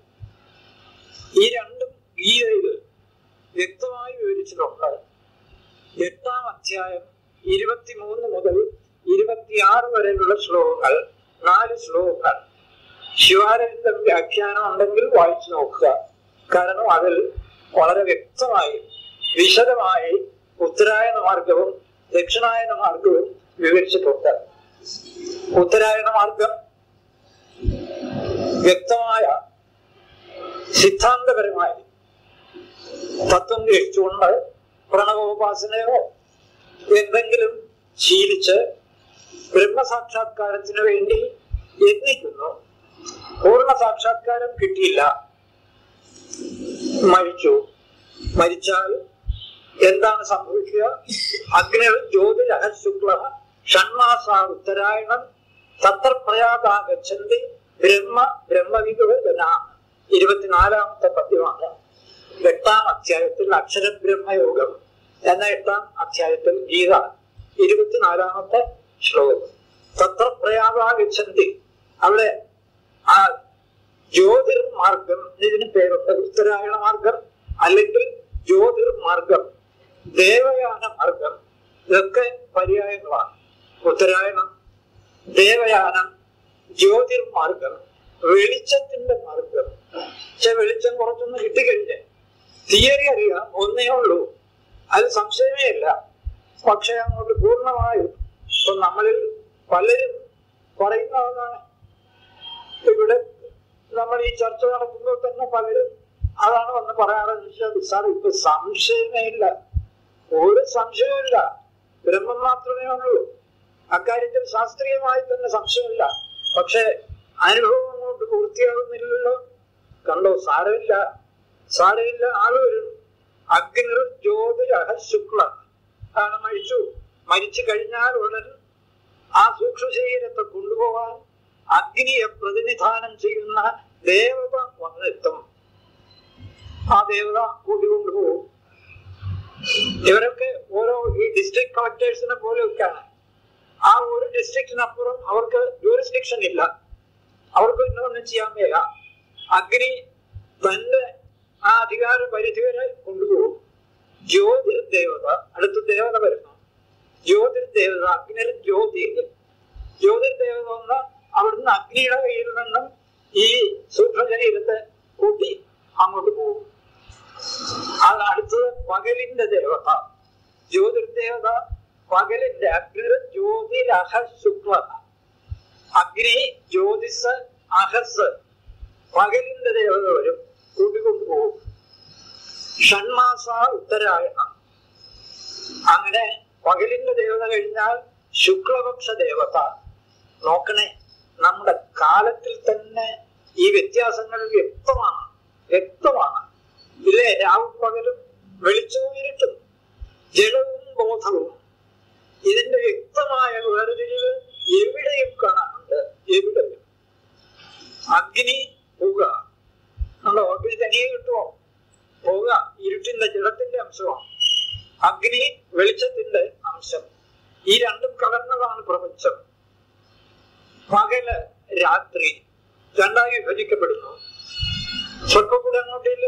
ഈ രണ്ടും ഗീതയിൽ വ്യക്തമായി വിവരിച്ചിട്ടുണ്ട് എട്ടാം അധ്യായം ഇരുപത്തിമൂന്ന് മുതൽ ഇരുപത്തിയാറ് വരെയുള്ള ശ്ലോകങ്ങൾ നാല് ശ്ലോകങ്ങൾ ശിവാരവിന്ദം വ്യാഖ്യാനം ഉണ്ടെങ്കിൽ വായിച്ചു നോക്കുക കാരണം അതിൽ വളരെ വ്യക്തമായി വിശദമായി ഉത്തരായണ മാർഗവും ദക്ഷിണായന മാർഗവും വിവരിച്ചിട്ടുണ്ട് ഉത്തരായണ മാർഗം വ്യക്തമായ സിദ്ധാന്തപരമായി തത്വം ഗ്രഹിച്ചുകൊണ്ട് പ്രണവോപാസനയോ എന്തെങ്കിലും ശീലിച്ച് ബ്രഹ്മസാക്ഷാത്കാരത്തിന് വേണ്ടി യത്നിക്കുന്നു പൂർണ്ണ സാക്ഷാത്കാരം കിട്ടിയില്ല മരിച്ചു മരിച്ചാൽ എന്താണ് സംഭവിക്കുക അഗ്നി ജ്യോതിരഹ ശുക്ല ഷൺമാസ ഉത്തരായണം തത്ര പ്രയാതാഗച്ഛന്തി ബ്രഹ്മ ബ്രഹ്മവിദുവ ജന ഇരുപത്തിനാലാമത്തെ പദ്യമാണ് എട്ടാം അധ്യായത്തിൽ അക്ഷരബ്രഹ്മയോഗം എന്ന എട്ടാം അധ്യായത്തിൽ ഗീത ഇരുപത്തിനാലാമത്തെ ശ്ലോകം തത്ര പ്രയാതാഗച്ഛന്തി അവിടെ ആ ജ്യോതിർമാർഗം ഇതിന് പേരുണ്ട് ഉത്തരായണ മാർഗം അല്ലെങ്കിൽ ജ്യോതിർമാർഗം ദേവയാന മാർഗം ഇതൊക്കെ പര്യായങ്ങളാണ് ഉത്തരായണം ദേവയാനം ജ്യോതിർമാർഗം വെളിച്ചത്തിന്റെ മാർഗം പക്ഷെ വെളിച്ചം കുറച്ചൊന്ന് കിട്ടിക്കഴിഞ്ഞേ തിയറി അറിയാം ഒന്നേ ഉള്ളൂ അത് സംശയമേ ഇല്ല പക്ഷെ അങ്ങോട്ട് പൂർണ്ണമായും ഇപ്പൊ നമ്മളിൽ പലരും പറയുന്നതാണ് ഇവിടെ നമ്മൾ ഈ ചർച്ച നടക്കുമ്പോൾ തന്നെ പലരും അതാണ് വന്ന് പറയാറെന്ന് വെച്ചാൽ സാർ ഇപ്പൊ സംശയമേ ഇല്ല ഒരു സംശയവുമില്ല ബ്രഹ്മം മാത്രമേ ഉള്ളൂ അക്കാര്യത്തിൽ ശാസ്ത്രീയമായി തന്നെ സംശയമില്ല പക്ഷെ അനുഭവം അങ്ങോട്ട് പൂർത്തിയാകുന്നില്ലല്ലോ കണ്ടോ സാരമില്ല സാരമില്ല ആള് വരും അഗ്നിർ ജ്യോതിരഹ ശുക്ല ആണ് മരിച്ചു മരിച്ചു കഴിഞ്ഞാൽ ഉടൻ ആ സൂക്ഷ്മ ശരീരത്തെ കൊണ്ടുപോകാൻ അഗ്നിയെ പ്രതിനിധാനം ചെയ്യുന്ന ദേവത വന്നെത്തും ആ ദേവത കൂട്ടിക്കൊണ്ടുപോകും ഇവരൊക്കെ ഓരോ ഈ ഡിസ്ട്രിക്ട് കളക്ടേഴ്സിനെ പോലെയൊക്കെയാണ് ആ ഒരു ഡിസ്ട്രിക്റ്റിനപ്പുറം അവർക്ക് ജൂറിസ്ഡിക്ഷൻ ഇല്ല അവർക്ക് ഇന്നൊന്നും ചെയ്യാൻ വയ്യ അഗ്നി തന്റെ ആ അധികാര പരിധി വരെ കൊണ്ടുപോകും ജ്യോതിർ ദേവത അടുത്ത ദേവത വരുന്നു ജ്യോതിർ ദേവത അഗ്നി ജ്യോതി ജ്യോതിർ ദേവത എന്ന അവിടുന്ന് അഗ്നിയുടെ കയ്യിൽ നിന്നും ഈ സൂക്ഷ്മശരീരത്തെ കൂട്ടി അങ്ങോട്ട് പോകും അത് അടുത്തത് പകലിന്റെ ദേവത ജ്യോതിർദേവത പകലിന്റെ അഗ്നി ജ്യോതിരഹ ശുക്ല അഗ്നി ജ്യോതിസ് അഹസ് പകലിന്റെ ദേവത വരും കൂട്ടിക്കൊണ്ടുപോകും ഷൺമാസ ഉത്തരായണം അങ്ങനെ പകലിന്റെ ദേവത കഴിഞ്ഞാൽ ശുക്ലപക്ഷ ദേവത നോക്കണേ നമ്മുടെ കാലത്തിൽ തന്നെ ഈ വ്യത്യാസങ്ങൾ വ്യക്തമാണ് വ്യക്തമാണ് ഇല്ലേ രാവും പകലും വെളിച്ചവും ഇരുട്ടും ജലവും ബോധവും ഇതിന്റെ വ്യക്തമായ വേർതിരിവ് എവിടെയും കാണാനുണ്ട് എവിടെയും അഗ്നി പുക നമ്മുടെ അഗ്നി തനിയെ കിട്ടുമോ പുക ഇരുട്ടിന്റെ ജലത്തിന്റെ അംശമാണ് അഗ്നി വെളിച്ചത്തിന്റെ അംശം ഈ രണ്ടും കലർന്നതാണ് പ്രപഞ്ചം പകല് രാത്രി രണ്ടായി വിഭജിക്കപ്പെടുന്നു സ്വല്പം കൂടെ അങ്ങോട്ടില്ല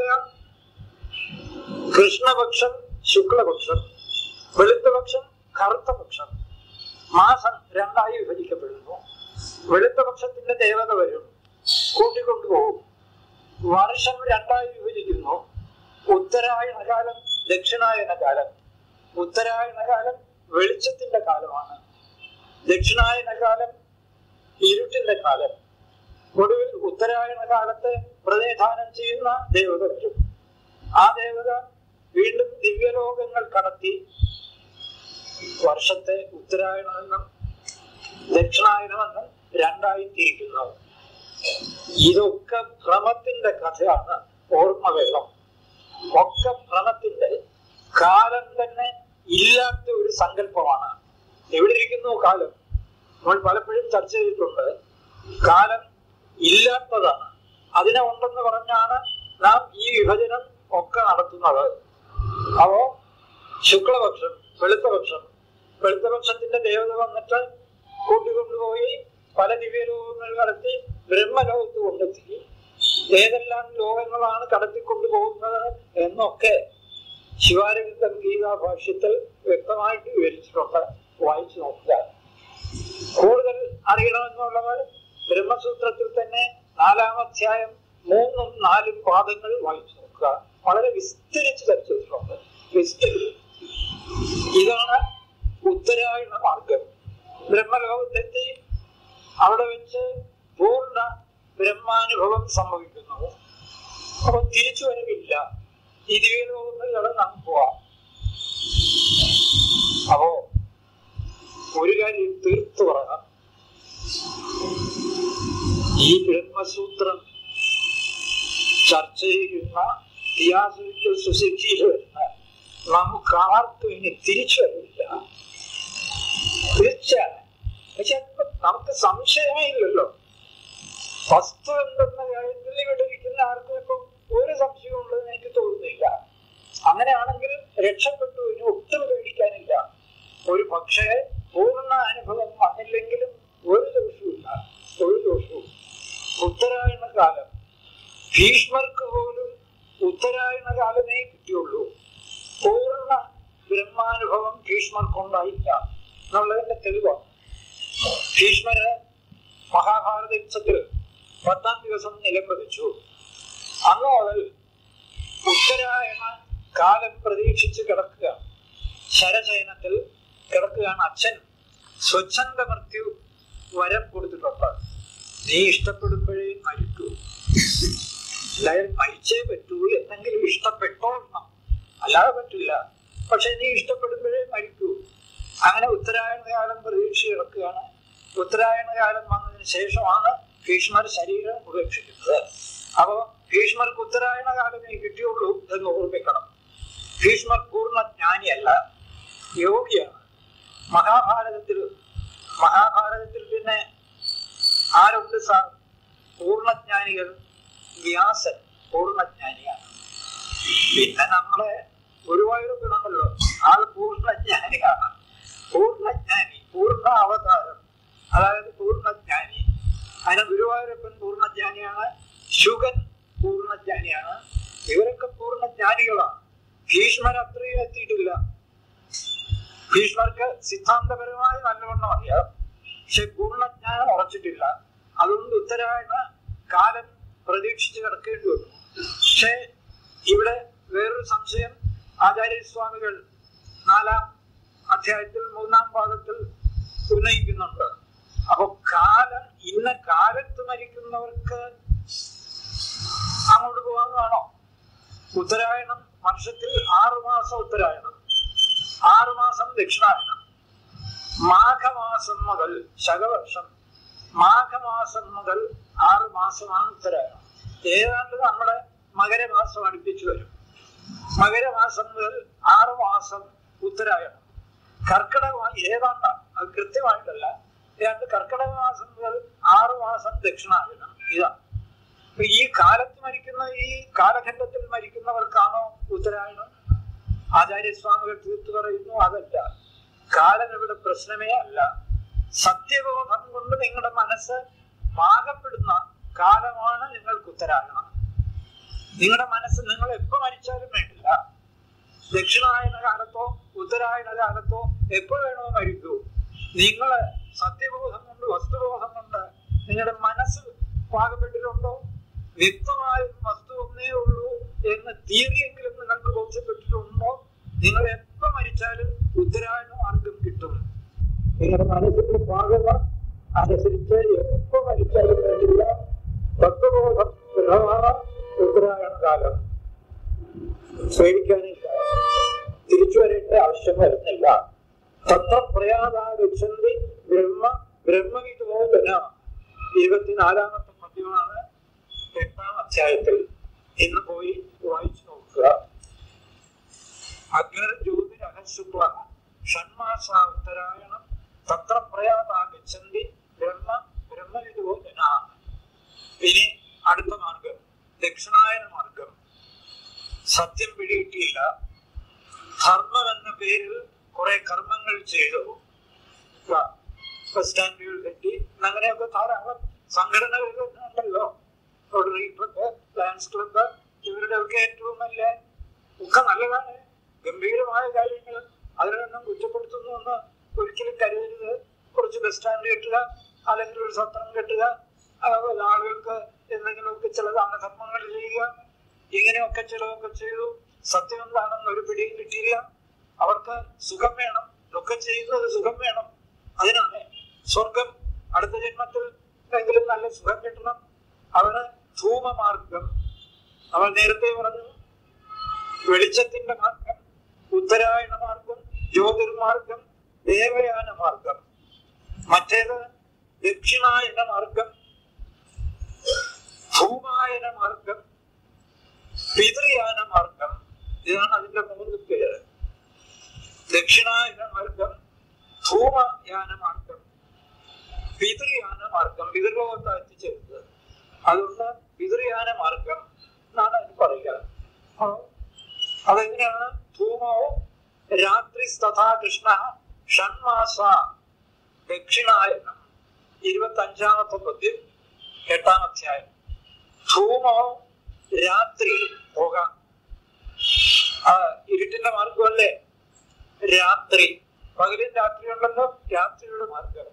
കൃഷ്ണപക്ഷം ശുക്ലപക്ഷം വെളുത്തപക്ഷം കറുത്ത പക്ഷം മാസം രണ്ടായി വിഭജിക്കപ്പെടുന്നു വെളുത്ത പക്ഷത്തിന്റെ ദേവത വരും കൂട്ടിക്കൊണ്ടുപോകും വർഷം രണ്ടായി വിഭജിക്കുന്നു ഉത്തരായണ കാലം ദക്ഷിണായന കാലം ഉത്തരായണ കാലം വെളിച്ചത്തിന്റെ കാലമാണ് ദക്ഷിണായന കാലം ഇരുട്ടിന്റെ കാലം ഒടുവിൽ ഉത്തരായണ കാലത്തെ പ്രതിനിധാനം ചെയ്യുന്ന ദേവത വരും ആ ദേവത വീണ്ടും ദിവ്യലോകങ്ങൾ കടത്തി വർഷത്തെ ഉത്തരായണമെന്നും ദക്ഷിണായനമെന്നും രണ്ടായി തിരിക്കുന്നു ഇതൊക്കെ ഭ്രമത്തിന്റെ കഥയാണ് ഓർമ്മവെള്ളം ഒക്കെ ഭ്രമത്തിന്റെ കാലം തന്നെ ഇല്ലാത്ത ഒരു സങ്കല്പമാണ് എവിടെ ഇരിക്കുന്നു കാലം നമ്മൾ പലപ്പോഴും ചർച്ച ചെയ്തിട്ടുണ്ട് കാലം ഇല്ലാത്തതാണ് അതിനെ ഉണ്ടെന്ന് പറഞ്ഞാണ് നാം ഈ വിഭജനം ഒക്കെ നടത്തുന്നത് അപ്പോ ശുക്ലപക്ഷം വെളുത്തപക്ഷം വെളുത്തപക്ഷത്തിന്റെ ദേവത വന്നിട്ട് കൂട്ടിക്കൊണ്ടുപോയി പല ദിവ്യലോകങ്ങൾ കടത്തി ബ്രഹ്മലോകത്ത് കൊണ്ടെത്തി ഏതെല്ലാം ലോകങ്ങളാണ് കടത്തിക്കൊണ്ടുപോകുന്നത് എന്നൊക്കെ ശിവാരവിന്ദം ഗീതാ ഭാഷ്യത്തിൽ വ്യക്തമായിട്ട് വിവരിച്ചിട്ടുണ്ട് വായിച്ചു നോക്കുക കൂടുതൽ അറിയണമെന്നുള്ളവർ ബ്രഹ്മസൂത്രത്തിൽ തന്നെ നാലാം അധ്യായം മൂന്നും നാലും പാദങ്ങൾ വായിച്ചു നോക്കുക വളരെ വിസ്തരിച്ച് ചർച്ച ചെയ്തിട്ടുണ്ട് വിസ്തരിച്ച് ഇതാണ് ഉത്തരായണ മാർഗം ബ്രഹ്മലോകത്തെത്തി അവിടെ വെച്ച് പൂർണ്ണ ബ്രഹ്മാനുഭവം സംഭവിക്കുന്നു അപ്പൊ തിരിച്ചു വരവില്ല ഈ ദിവ്യലോകങ്ങളിലൂടെ നാം പോവാം അപ്പോ ഒരു കാര്യം തീർത്തു പറയാം ഈ ബ്രഹ്മസൂത്രം ചർച്ച ചെയ്യുന്ന തിയാസോറിക്കൽ സൊസൈറ്റിയിൽ വരുന്ന നമുക്ക് ആർക്കും ഇനി തിരിച്ചു വരില്ല തീർച്ചയാണ് പക്ഷെ അപ്പൊ നമുക്ക് സംശയമേ ഇല്ലല്ലോ വസ്തു എന്തെന്ന കാര്യത്തിൽ ഇവിടെ ഇരിക്കുന്ന ആർക്കും ഇപ്പം ഒരു സംശയവും ഉള്ളതെന്ന് എനിക്ക് തോന്നുന്നില്ല അങ്ങനെയാണെങ്കിൽ രക്ഷപ്പെട്ടു ഇനി ഒട്ടും പേടിക്കാനില്ല ഒരു പക്ഷേ പൂർണ്ണ അനുഭവം വന്നില്ലെങ്കിലും ഒരു ദോഷവുമില്ല ഒരു ദോഷവും ഉത്തരായണ കാലം ഭീഷ്മർക്ക് പോലും ഉത്തരായണ കാലമേ കിട്ടിയുള്ളൂ പൂർണ്ണ ബ്രഹ്മാനുഭവം ഭീഷ്മർക്കുണ്ടായില്ല എന്നുള്ളതിന്റെ തെളിവാണ് ഭീഷ്മര് മഹാഭാരത യുദ്ധത്തിൽ പത്താം ദിവസം നിലംപതിച്ചു അന്ന് മുതൽ ഉത്തരായണ കാലം പ്രതീക്ഷിച്ച് കിടക്കുക ശരചയനത്തിൽ കിടക്കുകയാണ് അച്ഛൻ സ്വച്ഛന്ത മൃത്യു വരം കൊടുത്തിട്ടുണ്ട് നീ ഇഷ്ടപ്പെടുമ്പോഴേ മരിക്കൂ എല്ലാവരും മരിച്ചേ പറ്റൂ എന്തെങ്കിലും ഇഷ്ടപ്പെട്ടോളണം അല്ലാതെ പറ്റില്ല പക്ഷെ നീ ഇഷ്ടപ്പെടുമ്പോഴേ മരിക്കൂ അങ്ങനെ ഉത്തരായണ കാലം പ്രതീക്ഷ കിടക്കുകയാണ് ഉത്തരായണ കാലം വന്നതിന് ശേഷമാണ് ഭീഷ്മർ ശരീരം ഉപേക്ഷിക്കുന്നത് അപ്പോ ഭീഷ്മർക്ക് ഉത്തരായണ കാലമേ കിട്ടിയുള്ളൂ എന്ന് ഓർമ്മിക്കണം ഭീഷ്മർ പൂർണ്ണ ജ്ഞാനിയല്ല യോഗിയാണ് മഹാഭാരതത്തിൽ മഹാഭാരതത്തിൽ പിന്നെ ആരുണ്ട് സാർ പൂർണ്ണജ്ഞാനികൾ വ്യാസൻ പൂർണ്ണജ്ഞാനിയാണ് പിന്നെ നമ്മളെ ഗുരുവായൂരപ്പണമല്ലോ ആൾ പൂർണ്ണജ്ഞാനിയാണ് പൂർണ്ണജ്ഞാനി പൂർണ്ണ അവതാരം അതായത് പൂർണ്ണജ്ഞാനി അതിന് ഗുരുവായൂരപ്പൻ പൂർണ്ണജ്ഞാനിയാണ് ശുഗൻ പൂർണ്ണജ്ഞാനിയാണ് ഇവരൊക്കെ പൂർണ്ണജ്ഞാനികളാണ് ഭീഷ്മർ അത്രയും എത്തിയിട്ടില്ല ഭീഷ്മർക്ക് സിദ്ധാന്തപരമായി നല്ലവണ്ണം അറിയാം പക്ഷെ പൂർണ്ണജ്ഞാനം ഉറച്ചിട്ടില്ല അതുകൊണ്ട് ഉത്തരായണ കാലം പ്രതീക്ഷിച്ച് കിടക്കേണ്ടി വന്നു പക്ഷേ ഇവിടെ വേറൊരു സംശയം ആചാര്യസ്വാമികൾ നാലാം അധ്യായത്തിൽ മൂന്നാം ഭാഗത്തിൽ ഉന്നയിക്കുന്നുണ്ട് അപ്പൊ കാലം ഇന്ന കാലത്ത് മരിക്കുന്നവർക്ക് അങ്ങോട്ട് പോകാവുന്നതാണോ ഉത്തരായണം വർഷത്തിൽ ആറുമാസം ഉത്തരായണം ആറുമാസം ദക്ഷിണായനം മാഘമാസം മുതൽ ശകവർഷം മാഘമാസം മുതൽ ആറ് മാസമാണ് ഉത്തരായണം ഏതാണ്ട് നമ്മുടെ മകരമാസം അടുപ്പിച്ചു വരും മകരമാസം മുതൽ ആറ് മാസം ഉത്തരായണം കർക്കിടക മാ- ഏതാണ്ട് അത് കൃത്യമായിട്ടല്ല ഏതാണ്ട് കർക്കിടക മാസം മുതൽ ആറ് മാസം ദക്ഷിണായനം ഇതാണ് അപ്പൊ ഈ കാലത്ത് മരിക്കുന്ന ഈ കാലഘട്ടത്തിൽ മരിക്കുന്നവർക്കാണോ ഉത്തരായണം ആചാര്യസ്വാമികൾ തീർത്തു പറയുന്നു അതല്ല കാലം ഇവിടെ പ്രശ്നമേ അല്ല സത്യബോധം കൊണ്ട് നിങ്ങളുടെ മനസ്സ് പാകപ്പെടുന്ന കാലമാണ് നിങ്ങൾക്ക് ഉത്തരായണം നിങ്ങളുടെ മനസ്സ് നിങ്ങൾ എപ്പോ മരിച്ചാലും വേണ്ടില്ല ദക്ഷിണായന കാലത്തോ ഉത്തരായണ കാലത്തോ എപ്പോ വേണോ മരിക്കൂ നിങ്ങള് സത്യബോധം കൊണ്ട് വസ്തുബോധം കൊണ്ട് നിങ്ങളുടെ മനസ്സ് പാകപ്പെട്ടിട്ടുണ്ടോ വ്യക്തമായ വസ്തു ഒന്നേ ഉള്ളൂ എന്ന് തിയറിയെങ്കിലും നിങ്ങൾക്ക് ബോധ്യപ്പെട്ടിട്ടുണ്ടോ നിങ്ങൾ എപ്പോ മരിച്ചാലും ഉത്തരായണ മാർഗം കിട്ടും നിങ്ങളുടെ മനസ്സിന്റെ പാകത അനുസരിച്ച് എപ്പോ മരിച്ചാലും വേണ്ടില്ല തത്വബോധം ദൃഢമായ ഉത്തരായണ കാലം പേടിക്കാനില്ല തിരിച്ചു വരേണ്ട ആവശ്യം വരുന്നില്ല തത്ര പ്രയാതാഗച്ഛന്തി ബ്രഹ്മ ബ്രഹ്മവിധോ ജന ഇരുപത്തിനാലാമത്തെ പദ്യമാണ് എട്ടാം അധ്യായത്തിൽ ഇന്ന് പോയി വായിച്ചു നോക്കുക അഗ്നിർ ജ്യോതിരഹശുക്ല ഷൺമാസ ഉത്തരായണം തത്ര പ്രയാതാഗച്ഛന്തി ബ്രഹ്മ ബ്രഹ്മവിധോ ജന ഇനി അടുത്ത മാർഗം ദക്ഷിണായന മാർഗം സത്യം പിടികിട്ടിയില്ല ധർമ്മം എന്ന പേരിൽ കുറെ കർമ്മങ്ങൾ ചെയ്തു വ- ബസ് സ്റ്റാൻഡുകൾ കെട്ടി അങ്ങനെയൊക്കെ ധാരാളം സംഘടനകൾ ഉണ്ടല്ലോ റോട്ടറി ക്ലബ്ബ് ലയൺസ് ക്ലബ്ബ് ഇവരുടെ ഒക്കെ ഏറ്റവും നല്ല ഒക്കെ നല്ലതാണ് ഗംഭീരമായ കാര്യങ്ങൾ അതിനൊന്നും കുറ്റപ്പെടുത്തുന്നു എന്ന് ഒരിക്കലും കരുതരുത് കുറച്ച് ബസ് സ്റ്റാൻഡ് കെട്ടുക അല്ലെങ്കിൽ ഒരു സത്രം കെട്ടുക അതുപോലെ ആളുകൾക്ക് എന്തെങ്കിലുമൊക്കെ ചില ദാനധർമ്മങ്ങൾ ചെയ്യുക ഇങ്ങനെയൊക്കെ ചിലതൊക്കെ ചെയ്തു സത്യം എന്താണെന്ന് ഒരു പിടിയും കിട്ടിയില്ല അവർക്ക് സുഖം വേണം ഒക്കെ ചെയ്യുന്നത് സുഖം വേണം അതിനാണ് സ്വർഗം അടുത്ത ജന്മത്തിൽ എന്തെങ്കിലും നല്ല സുഖം കിട്ടണം അവന് ധൂമമാർഗം അവൻ നേരത്തെ പറഞ്ഞു വെളിച്ചത്തിന്റെ മാർഗം ഉത്തരായണ മാർഗം ജ്യോതിർമാർഗം ദേവയാന മാർഗം മറ്റേത് ദക്ഷിണായന മാർഗം ഭൂമായന മാർഗം പിതൃയാന മാർഗം ഇതാണ് അതിന്റെ മൂന്ന് പേര് ദക്ഷിണായന മാർഗം ധൂമയാന മാർഗം പിതൃയാന മാർഗം പിതൃലോകത്ത് എത്തിച്ചേരുന്നത് അതുകൊണ്ട് പിതൃയാന മാർഗം എന്നാണ് അതിന് പറയുക അപ്പൊ അതെങ്ങനെയാണ് ധൂമോ രാത്രി തഥാ കൃഷ്ണ ഷൺമാസ ദക്ഷിണായനം ഇരുപത്തി അഞ്ചാമത്തെ പദ്യം എട്ടാം അധ്യായം ധൂമോ രാത്രി പോകാം ആ ഇരുട്ടിന്റെ മാർഗമല്ലേ രാത്രി പകലും രാത്രി ഉണ്ടല്ലോ രാത്രിയുടെ മാർഗം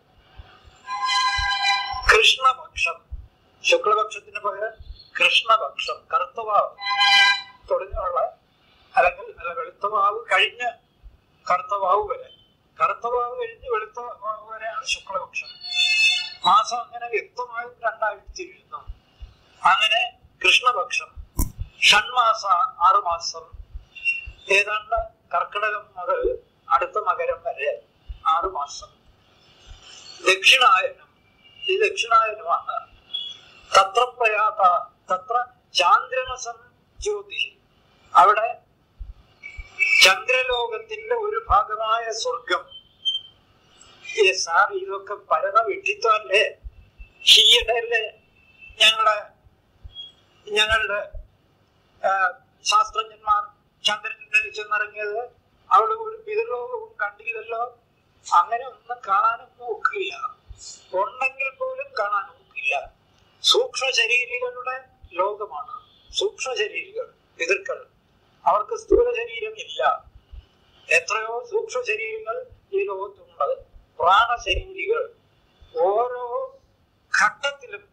കൃഷ്ണപക്ഷം ശുക്ലപക്ഷത്തിന് പകരം കൃഷ്ണപക്ഷം കറുത്തവാവ് തുടങ്ങിയുള്ള അല്ലെങ്കിൽ അല്ല വെളുത്തവാവ് കഴിഞ്ഞ് കറുത്തവാവ് വരെ കറുത്തവാവ് കഴിഞ്ഞ് വെളുത്ത വാവ് വരെയാണ് ശുക്ലപക്ഷം മാസം അങ്ങനെ വ്യക്തമായും രണ്ടായിട്ട് തിരിയുന്നു അങ്ങനെ കൃഷ്ണപക്ഷം ഷൺമാസ ആറുമാസം ഏതാണ്ട് കർക്കിടകം മുതൽ അടുത്ത മകരം വരെ ആറുമാസം ദക്ഷിണായനം ഈ ദക്ഷിണായനമാണ് തത്ര പ്രയാത തത്ര ചാന്ദ്രമസം ജ്യോതി അവിടെ ചന്ദ്രലോകത്തിന്റെ ഒരു ഭാഗമായ സ്വർഗം ഏ സാർ ഇതൊക്കെ പരമ വിഡിത്വമല്ലേ ഈയിടല്ലേ ഞങ്ങളുടെ ഞങ്ങളുടെ ആ, ശാസ്ത്രജ്ഞന്മാർ ചന്ദ്രനിൽ ചെന്നിറങ്ങിയത് അവിടെ ഒരു പിതൃലോകവും കണ്ടില്ലല്ലോ അങ്ങനെ ഒന്നും കാണാനൊന്നും ഒക്കില്ല ഉണ്ടെങ്കിൽ പോലും കാണാൻ ഒക്കില്ല സൂക്ഷ്മ ശരീരികളുടെ ലോകമാണ് സൂക്ഷ്മ ശരീരികൾ പിതൃക്കൾ അവർക്ക് സ്ഥൂല ശരീരം ഇല്ല എത്രയോ സൂക്ഷ്മ ശരീരങ്ങൾ ഈ ലോകത്തുണ്ട് പ്രാണശരീരികൾ ഓരോ ഘട്ടത്തിലും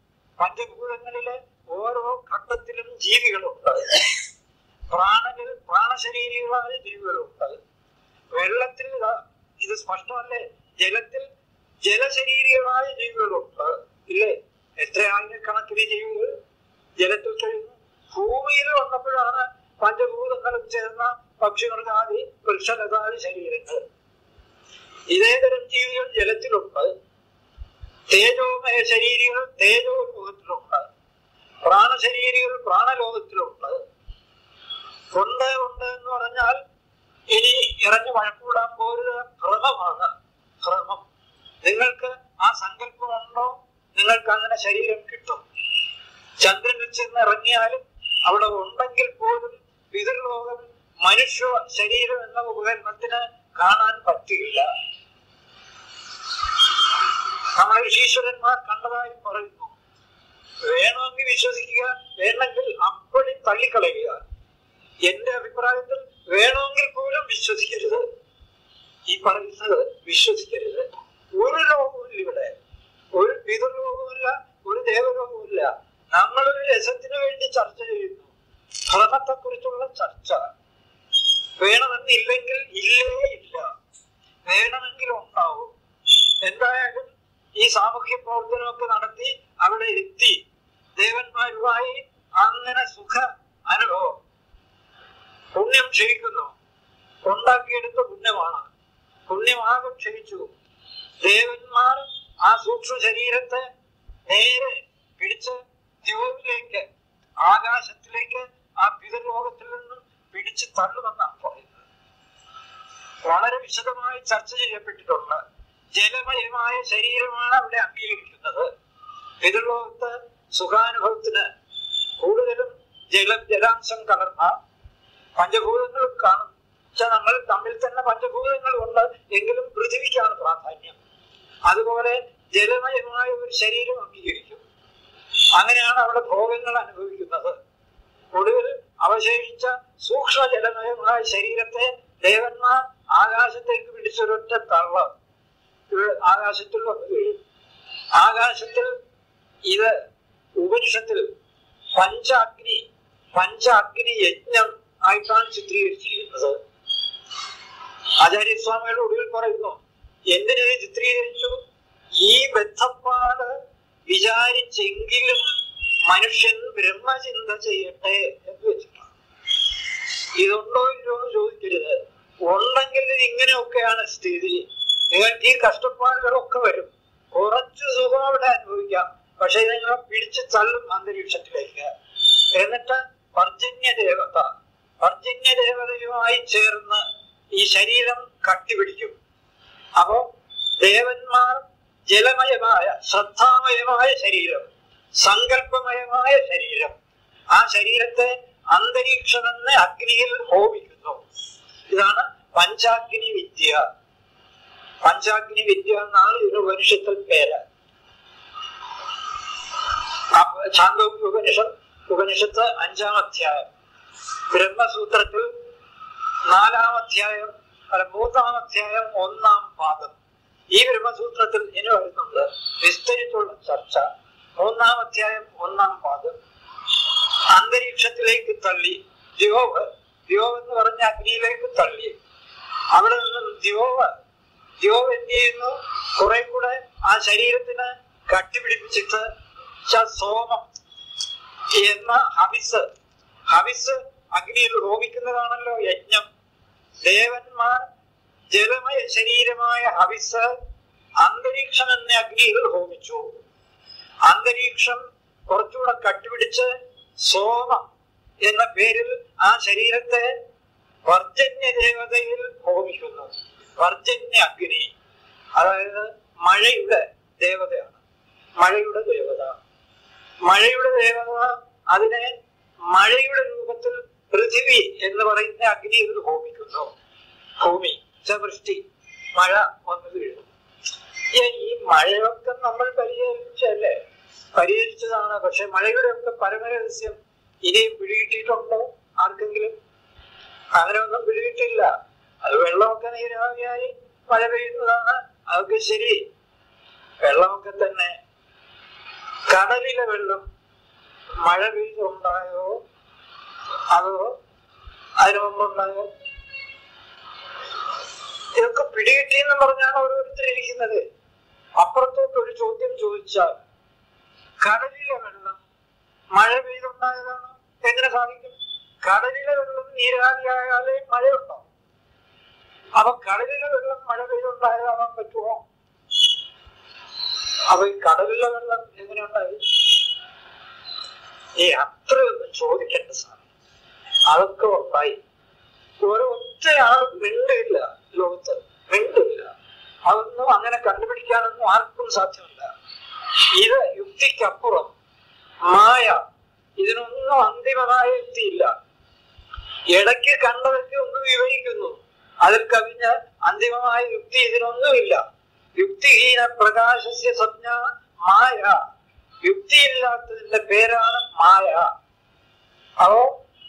ജീവികളുണ്ട് പ്രാണനിൽ പ്രാണശരീരികളായ ജീവികളുണ്ട് വെള്ളത്തിൽ ഇതാ ഇത് സ്പഷ്ടമല്ലേ ജലത്തിൽ ജലശരീരികളായ ജീവികളുണ്ട് ഇല്ലേ എത്ര ആയിരക്കണക്കിന് ജീവികൾ ജലത്തിൽ കഴിയുന്നു ഭൂമിയിൽ വന്നപ്പോഴാണ് പഞ്ചഭൂതങ്ങളും ചേർന്ന പക്ഷികൾക്കാതി വൃക്ഷലതാതി ശരീരങ്ങൾ ഇതേ തരം ജീവികൾ ജലത്തിലുണ്ട് തേജോമയ ശരീരങ്ങൾ തേജോ ലോകത്തിലുണ്ട് പ്രാണശരീരികൾ പ്രാണലോകത്തിലുണ്ട് ഉണ്ട് ഉണ്ട് എന്ന് പറഞ്ഞാൽ ഇനി ഇറങ്ങി വഴക്കൂടാൻ പോരുത് ഭ്രമമാണ് ഭ്രമം നിങ്ങൾക്ക് ആ സങ്കല്പമുണ്ടോ നിങ്ങൾക്ക് അങ്ങനെ ശരീരം കിട്ടും ചന്ദ്രനിൽ ചെന്ന് ഇറങ്ങിയാലും അവിടെ ഉണ്ടെങ്കിൽ പോലും പിതൃലോകം മനുഷ്യ ശരീരം എന്ന ഉപകരണത്തിന് കാണാൻ പറ്റില്ല നമ്മളെ ഋഷീശ്വരന്മാർ കണ്ടതായി പറയുന്നു വേണമെങ്കിൽ വിശ്വസിക്കുക വേണമെങ്കിൽ അപ്പടി തള്ളിക്കളയുക എന്റെ അഭിപ്രായത്തിൽ വേണമെങ്കിൽ പോലും വിശ്വസിക്കരുത് ഈ പറയുന്നത് വിശ്വസിക്കരുത് ഒരു ലോകവുമില്ല ഇവിടെ ഒരു പിതൃലോകവുമില്ല ഒരു ദേവലോകവുമില്ല നമ്മളൊരു രസത്തിന് വേണ്ടി ചർച്ച ചെയ്യുന്നു ഭ്രമത്തെ കുറിച്ചുള്ള ചർച്ച വേണമെന്നില്ലെങ്കിൽ ഇല്ലേ ഇല്ല വേണമെങ്കിൽ ഉണ്ടാവും എന്തായാലും ഈ സാമൂഹ്യ പ്രവർത്തനമൊക്കെ നടത്തി അവിടെ എത്തി ദേവന്മാരുമായി അങ്ങനെ സുഖ അനുഭവം പുണ്യം ക്ഷയിക്കുന്നു ഉണ്ടാക്കിയെടുത്ത പുണ്യമാണ് പുണ്യമാകെ ക്ഷയിച്ചു ദേവന്മാർ ആ സൂക്ഷ്മ ശരീരത്തെ നേരെ പിടിച്ച് ദ്യോവിലേക്ക് ആകാശത്തിലേക്ക് ആ പിതൃലോകത്തിൽ നിന്നും പിടിച്ച് തള്ളുമെന്നാണ് പറയുന്നത് വളരെ വിശദമായി ചർച്ച ചെയ്യപ്പെട്ടിട്ടുണ്ട് ജലമയമായ ശരീരമാണ് അവിടെ അംഗീകരിക്കുന്നത് പിതൃലോകത്ത് സുഖാനുഭവത്തിന് കൂടുതലും ജലം ജലാംശം കലർന്ന പഞ്ചഭൂതങ്ങളും കാണും പക്ഷെ നമ്മൾ തമ്മിൽ തന്നെ പഞ്ചഭൂതങ്ങളുണ്ട് എങ്കിലും പൃഥിവിക്കാണ് പ്രാധാന്യം അതുപോലെ ജലമയമായ ഒരു ശരീരം അംഗീകരിക്കും അങ്ങനെയാണ് അവിടെ ഭോഗങ്ങൾ അനുഭവിക്കുന്നത് ഒടുവിൽ അവശേഷിച്ച സൂക്ഷ്മ ജലമയമായ ശരീരത്തെ ദേവന്മാർ ആകാശത്തേക്ക് പിടിച്ചൊരൊറ്റ തള്ള ഇവിടെ ആകാശത്തിൽ വന്നു വീഴും ആകാശത്തിൽ ഇത് ഉപനിഷത്തിൽ പഞ്ചാഗ്നി പഞ്ചാഗ്നി യജ്ഞം ആയിട്ടാണ് ചിത്രീകരിച്ചിരിക്കുന്നത് ആചാര്യസ്വാമികളുടെ ഒടുവിൽ പറയുന്നു എന്തിനെ ചിത്രീകരിച്ചു ഈ ബദ്ധപ്പാട് വിചാരിച്ചെങ്കിലും മനുഷ്യൻ ബ്രഹ്മചിന്ത ചെയ്യട്ടെ എന്ന് വെച്ചിട്ടാണ് ഇതുണ്ടോ ഇല്ലയോ എന്ന് ചോദിക്കരുത് ഉണ്ടെങ്കിൽ ഇത് ഇങ്ങനെയൊക്കെയാണ് സ്ഥിതി നിങ്ങൾക്ക് ഈ കഷ്ടപ്പാടുകളൊക്കെ വരും കുറച്ച് സുഖം അവിടെ അനുഭവിക്കാം പക്ഷെ നിങ്ങളെ പിടിച്ചു തള്ളും അന്തരീക്ഷത്തിലേക്ക് എന്നിട്ട് പർജന്യ ദേവത പർജന്യ ദേവതയുമായി ചേർന്ന് ഈ ശരീരം കട്ടിപിടിക്കും അപ്പോ ദേവന്മാർ ജലമയമായ ശ്രദ്ധാമയമായ ശരീരം സങ്കല്പമയമായ ശരീരം ആ ശരീരത്തെ അന്തരീക്ഷമെന്ന് അഗ്നിയിൽ ഹോമിക്കുന്നു ഇതാണ് പഞ്ചാഗ്നി വിദ്യ പഞ്ചാഗ്നി വിദ്യ എന്നാണ് ഇതിന് ഉപനിഷത്തിൽ പേര് ചാന്തോക്യ ഉപനിഷത്ത് ഉപനിഷത്ത് അഞ്ചാം അധ്യായം ബ്രഹ്മസൂത്രത്തിൽ നാലാം അധ്യായം അല്ല മൂന്നാം അധ്യായം ഒന്നാം പാദം ഈ ബ്രഹ്മസൂത്രത്തിൽ ഇനി വരുന്നുണ്ട് വിസ്തരിച്ചുള്ള ചർച്ച മൂന്നാം അധ്യായം ഒന്നാം പാദം അന്തരീക്ഷത്തിലേക്ക് തള്ളി ദ്യോവ് ദ്യോവ് എന്ന് പറഞ്ഞ അഗ്നിയിലേക്ക് തള്ളി അവിടെ നിന്നും ദ്യോവ് ദ്യോവ് എന്ത് ചെയ്യുന്നു കുറെ കൂടെ ആ ശരീരത്തിന് കട്ടിപിടിപ്പിച്ചിട്ട് ച- സോമം എന്ന ഹവിസ് ഹവിസ് അഗ്നിയിൽ ഹോമിക്കുന്നതാണല്ലോ യജ്ഞം ദേവന്മാർ ജലമയ ശരീരമായ ഹവിസ് അന്തരീക്ഷം എന്ന അഗ്നിയിൽ ഹോമിച്ചു അന്തരീക്ഷം കുറച്ചുകൂടെ കട്ടുപിടിച്ച് സോമം എന്ന പേരിൽ ആ ശരീരത്തെ വർജന്യ ദേവതയിൽ ഹോമിക്കുന്നു വർജന്യ അഗ്നി അതായത് മഴയുടെ ദേവതയാണ് മഴയുടെ ദേവത മഴയുടെ ദേവത അതിനെ മഴയുടെ രൂപത്തിൽ പൃഥിവി എന്ന് പറയുന്ന അഗ്നിയിൽ ഹോമിക്കുന്നു ഭൂമി ച വൃഷ്ടി മഴ വന്നു വീഴുന്നു ഏ, ഈ മഴയൊക്കെ നമ്മൾ പരിഹരിച്ചല്ലേ പരിഹരിച്ചതാണ് പക്ഷെ മഴയുടെ ഒക്കെ പരമരഹസ്യം ഇനിയും പിടികിട്ടിയിട്ടുണ്ടോ ആർക്കെങ്കിലും അങ്ങനെ ഒന്നും പിടികിട്ടില്ല അത് വെള്ളമൊക്കെ നീരാവിയായി മഴ പെയ്യുന്നതാണ് അതൊക്കെ ശരി വെള്ളമൊക്കെ തന്നെ കടലിലെ വെള്ളം മഴ പെയ്തുണ്ടായോ അതോ അതിനു മുമ്പുണ്ടായോ ഇതൊക്കെ പിടികിട്ടി എന്ന് പറഞ്ഞാണ് ഓരോരുത്തർ ഇരിക്കുന്നത് അപ്പുറത്തോട്ട് ഒരു ചോദ്യം ചോദിച്ചാൽ കടലിലെ വെള്ളം മഴ പെയ്തുണ്ടായതാണ് എങ്ങനെ സാധിക്കും കടലിലെ വെള്ളം നീരാവിയായാലേ മഴയുണ്ടാവും അപ്പൊ കടലിലെ വെള്ളം മഴ പെയ്തുണ്ടായതാവാൻ പറ്റുമോ അപ്പൊ ഈ കടലിലെ വെള്ളം എങ്ങനെ ഉണ്ടായി ഈ അത്രയൊന്നും ചോദിക്കേണ്ട സാധനം അതൊക്കെ ഉണ്ടായി ഒരു ഒറ്റയാൾ മിണ്ടില്ല ലോകത്ത് മിണ്ടില്ല അതൊന്നും അങ്ങനെ കണ്ടുപിടിക്കാനൊന്നും ആർക്കും സാധ്യമല്ല ഇത് യുക്തിക്കപ്പുറം മായ ഇതിനൊന്നും അന്തിമമായ യുക്തിയില്ല ഇടയ്ക്ക് കണ്ടതൊക്കെ ഒന്ന് വിവരിക്കുന്നു അതിൽ കവിഞ്ഞ അന്തിമമായ യുക്തി ഇതിനൊന്നുമില്ല യുക്തിഹീന പ്രകാശസ്യ സംജ്ഞ മായ യുക്തിയില്ലാത്തതിന്റെ പേരാണ് മായ അപ്പോ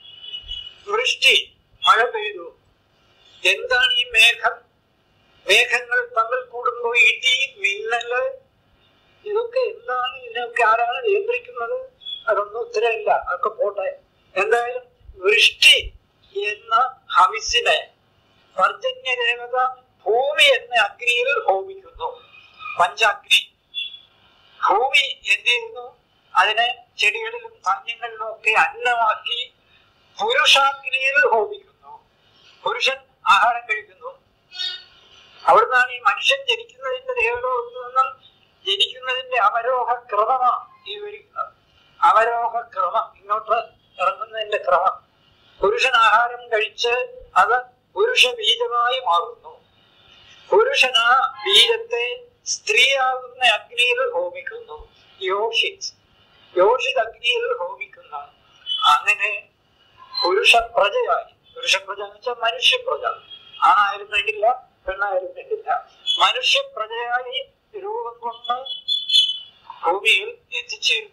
വൃഷ്ടി മഴ പെയ്തു എന്താണ് ഈ മേഘം മേഘങ്ങൾ തമ്മിൽ കൂടുമ്പോൾ ഇടി മിന്നല് ഇതൊക്കെ എന്താണ് ഇതിനൊക്കെ ആരാണ് നിയന്ത്രിക്കുന്നത് അതൊന്നും ഉത്തരമില്ല അതൊക്കെ പോട്ടെ എന്തായാലും വൃഷ്ടി എന്ന ഹവിസിനെ പർജന്യ ദേവത ഭൂമി എന്ന അഗ്നിയിൽ ഹോമിക്കുന്നു പഞ്ചാഗ്നി ഭൂമി എന്ത് ചെയ്യുന്നു അതിനെ ചെടികളിലും ധാന്യങ്ങളിലും ഒക്കെ അന്നമാക്കി പുരുഷാഗ്നിയിൽ ഹോമിക്കുന്നു പുരുഷൻ ആഹാരം കഴിക്കുന്നു അവിടുന്നാണ് ഈ മനുഷ്യൻ ജനിക്കുന്നതിന്റെ ദേവലോകത്ത് നിന്നും ജനിക്കുന്നതിന്റെ അവരോഹ ക്രമമാണ് ഈ വിവരിക്കുന്നത് അവരോഹ ക്രമം ഇങ്ങോട്ട് ഇറങ്ങുന്നതിന്റെ ക്രമം പുരുഷൻ ആഹാരം കഴിച്ച് അത് പുരുഷ ബീജമായി മാറുന്നു പുരുഷൻ ആ ബീജത്തെ സ്ത്രീയാകുന്ന അഗ്നിയിൽ ഹോമിക്കുന്നു യോഷിത് യോഷിത് അഗ്നിയിൽ ഹോമിക്കുന്ന അങ്ങനെ പുരുഷ പ്രജയായി പുരുഷ പ്രജ എന്ന് വെച്ചാൽ മനുഷ്യ പ്രജ ആണായാലും വേണ്ടില്ല പെണ്ണായാലും വേണ്ടില്ല മനുഷ്യ പ്രജയായി രൂപം കൊണ്ട് ഭൂമിയിൽ എത്തിച്ചേരുന്നു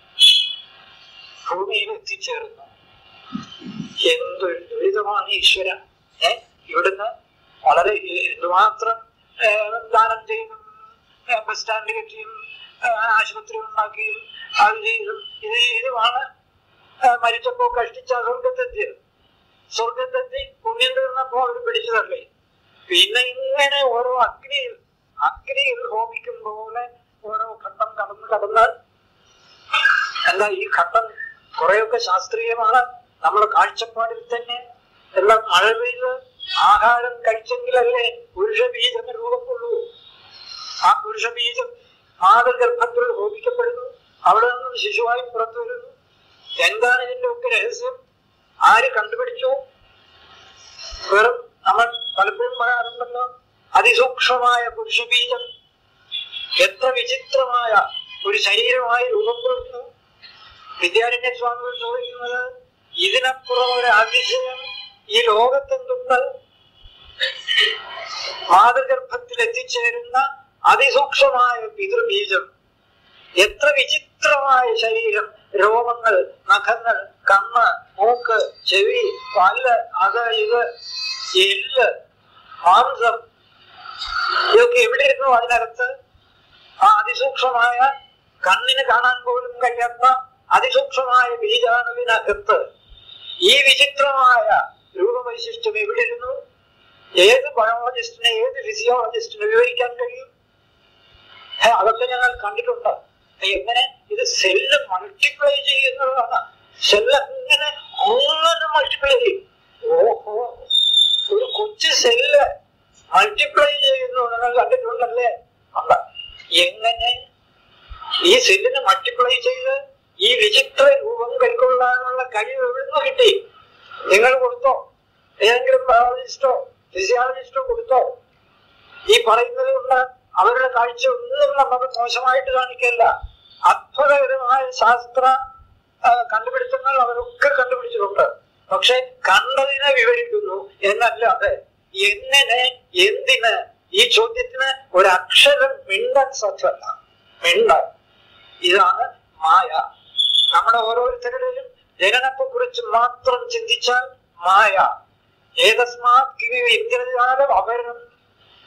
ഭൂമിയിൽ എത്തിച്ചേർന്നു എന്തൊരു ദുരിതമാണ് ഈശ്വര ഏ ഇവിടുന്ന് വളരെ എന്തുമാത്രം ഏ, ദാനം ചെയ്തും ഏ, ബസ് സ്റ്റാൻഡ് കെട്ടിയും ഏ, ആശുപത്രി ഉണ്ടാക്കിയും അത് ചെയ്തും ഇത് ചെയ്തുമാണ് ഏ, മരിച്ചപ്പോ കഷ്ടിച്ച സ്വർഗത്തെത്തിയത് സ്വർഗത്തെത്തി പുണ്യം തീർന്നപ്പോ അവർ പിടിച്ചു തള്ളി പിന്നെ ഇങ്ങനെ ഓരോ അഗ്നിയിൽ അഗ്നിയിൽ ഹോമിക്കും പോലെ ഓരോ ഘട്ടം കടന്ന് കടന്ന് എന്താ ഈ ഘട്ടം കുറെയൊക്കെ ശാസ്ത്രീയമാണ് നമ്മുടെ കാഴ്ചപ്പാടിൽ തന്നെ എല്ലാം മഴ പെയ്ത് ആഹാരം കഴിച്ചെങ്കിലല്ലേ പുരുഷ ബീജം രൂപക്കൊള്ളൂ ആ പുരുഷ ബീജം മാതൃഗർഭത്തിൽ ഹോമിക്കപ്പെടുന്നു അവിടെ നിന്നും ശിശുവായി പുറത്തു വരുന്നു എന്താണ് ഇതിന്റെ ഒക്കെ രഹസ്യം ആര് കണ്ടുപിടിച്ചു വെറും നമ്മൾ പലപ്പോഴും പറയാറുണ്ടല്ലോ അതിസൂക്ഷ്മമായ പുരുഷ ബീജം എത്ര വിചിത്രമായ ഒരു ശരീരമായി രൂപം കൊള്ളുന്നു വിദ്യാരണ്യ സ്വാമികൾ ചോദിക്കുന്നത് ഇതിനപ്പുറം ഒരു അതിശയം ഈ ലോകത്തെന്തുണ്ട് മാതൃഗർഭത്തിൽ എത്തിച്ചേരുന്ന അതിസൂക്ഷ്മമായ പിതൃബീജം എത്ര വിചിത്രമായ ശരീരം രോമങ്ങൾ നഖങ്ങൾ കണ്ണ് മൂക്ക് ചെവി പല്ല് അത് ഇത് എല്ല് മാംസം ഇതൊക്കെ എവിടെ ഇരുന്നു അതിനകത്ത് ആ അതിസൂക്ഷ്മമായ കണ്ണിന് കാണാൻ പോലും കഴിയാത്ത അതിസൂക്ഷ്മമായ ബീജാണുവിനകത്ത് ഈ വിചിത്രമായ രൂപവൈശിഷ്ട്യം എവിടെ ഇരുന്നു ഏത് ബയോളജിസ്റ്റിനെ ഏത് ഫിസിയോളജിസ്റ്റിനെ വിവരിക്കാൻ കഴിയും ഏ, അതൊക്കെ ഞങ്ങൾ കണ്ടിട്ടുണ്ട് എങ്ങനെ ഇത് സെല്ല് മൾട്ടിപ്ലൈ ചെയ്യുന്നതാണ് സെല്ല് അങ്ങനെ അങ്ങനെ മൾട്ടിപ്ലൈ ചെയ്യും ഓഹോ ഒരു കൊച്ചു സെല്ല് മൾട്ടിപ്ലൈ ചെയ്യുന്നു നിങ്ങൾ കണ്ടിട്ടുണ്ടല്ലേ അല്ല എങ്ങനെ ഈ സെല്ലിനെ മൾട്ടിപ്ലൈ ചെയ്ത് ഈ വിചിത്ര രൂപം കൈക്കൊള്ളാനുള്ള കഴിവ് എവിടുന്ന് കിട്ടി നിങ്ങൾ കൊടുത്തോ ഏതെങ്കിലും ബയോളജിസ്റ്റോ ഫിസിയോളജിസ്റ്റോ കൊടുത്തോ ഈ പറയുന്നത് കൊണ്ട് അവരുടെ കാഴ്ച ഒന്നും നമുക്ക് മോശമായിട്ട് കാണിക്കല്ല അത്ഭുതകരമായ ശാസ്ത്ര ആ, കണ്ടുപിടുത്തങ്ങൾ അവരൊക്കെ കണ്ടുപിടിച്ചിട്ടുണ്ട് പക്ഷെ കണ്ടതിനെ വിവരിക്കുന്നു എന്നല്ലാതെ എങ്ങനെ എന്തിന് ഈ ചോദ്യത്തിന് ഒരു അക്ഷരം മിണ്ടാൻ സാധ്യമല്ല മിണ്ടാൻ ഇതാണ് മായ നമ്മുടെ ഓരോരുത്തരുടെയും ജനനത്തെ കുറിച്ച് മാത്രം ചിന്തിച്ചാൽ മായ ഏതസ്മാത് കിവി ഇന്ദ്രജാലം അപരം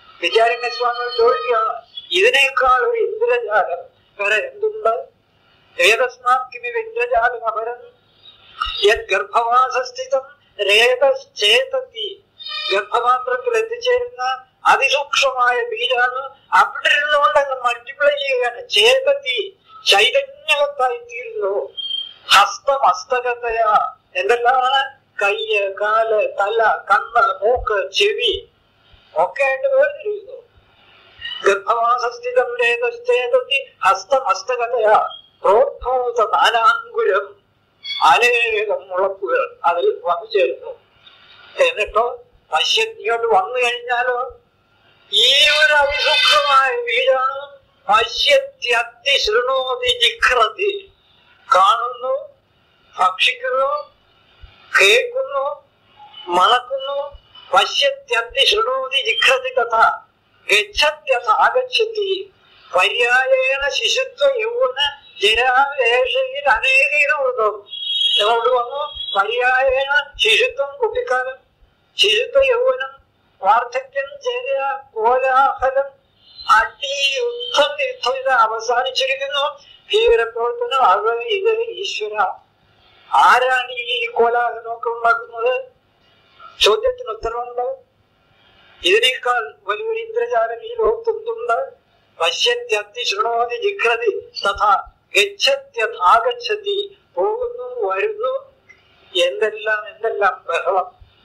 വിചാരണ്യ സ്വാമികൾ ചോദിക്കുകയാണ് ഇതിനേക്കാൾ ഒരു ഇന്ദ്രജാലം വേറെ എന്തുണ്ട് ഏതസ്മാൻ കിമി വിന്ദ്രജാലം അപരം യത് ഗർഭവാസസ്ഥിതം രേതശ്ചേതത്തി ഗർഭപാത്രത്തിൽ എത്തിച്ചേരുന്ന അതിസൂക്ഷ്മമായ ബീജാണ് അവിടെ ഇരുന്നുകൊണ്ട് അങ്ങ് മൾട്ടിപ്ലൈ ചെയ്യുകയാണ് ചേതത്തി ചൈതന്യവത്തായി തീരുന്നു ഹസ്തമസ്തകതയ എന്തെല്ലാമാണ് കയ്യ് കാല് തല കണ്ണ് മൂക്ക് ചെവി ഒക്കെ ആയിട്ട് വേർതിരിക്കുന്നു ഗർഭവാസസ്ഥിതം രേതശ്ചേതത്തി ഹസ്തമസ്തകതയ പ്രോദ്ഭൂത നാനാങ്കുരം അനേകം മുളപ്പുകൾ അതിൽ വന്നു ചേരുന്നു എന്നിട്ടോ പശ്യത്തിയോട്ട് വന്നു കഴിഞ്ഞാലോ ഈ ഒരു അവിസുഖമായ ബീജാണ് പശ്യത്യത്തി ശൃണോതി ജിഖ്രതി കാണുന്നു ഭക്ഷിക്കുന്നു കേൾക്കുന്നു മണക്കുന്നു പശ്യത്യത്തി ശൃണോതി ജിഖ്രതി കഥ ഗച്ഛത്യഥ ആഗച്ഛത്തി പര്യായേണ ശിശുത്വ യൗവന ജരാവേഷയിൽ അനേകം എന്നോട് വന്നു പര്യായേണ ശിശുത്വം കുട്ടിക്കാലം ശിശുത്വ യൗവനം വാർദ്ധക്യം ചേരുക കോലാഹലം അടി യുദ്ധം യുദ്ധം ഇത് അവസാനിച്ചിരിക്കുന്നു ഭീകരപ്രവർത്തനം അത് ഇത് ഈശ്വര ആരാണ് ഈ കോലാഹലമൊക്കെ ഉണ്ടാക്കുന്നത് ചോദ്യത്തിന് ഉത്തരവുണ്ടോ ഇതിനേക്കാൾ വലിയൊരു ഇന്ദ്രജാലം ഈ ലോകത്തൊന്നുണ്ട് പശ്യത്യത്തി ശൃണോതി ജിഖ്രതി തഥാ ഗച്ഛത്യഥാഗച്ഛതി പോകുന്നു വരുന്നു എന്തെല്ലാം എന്തെല്ലാം ബഹളം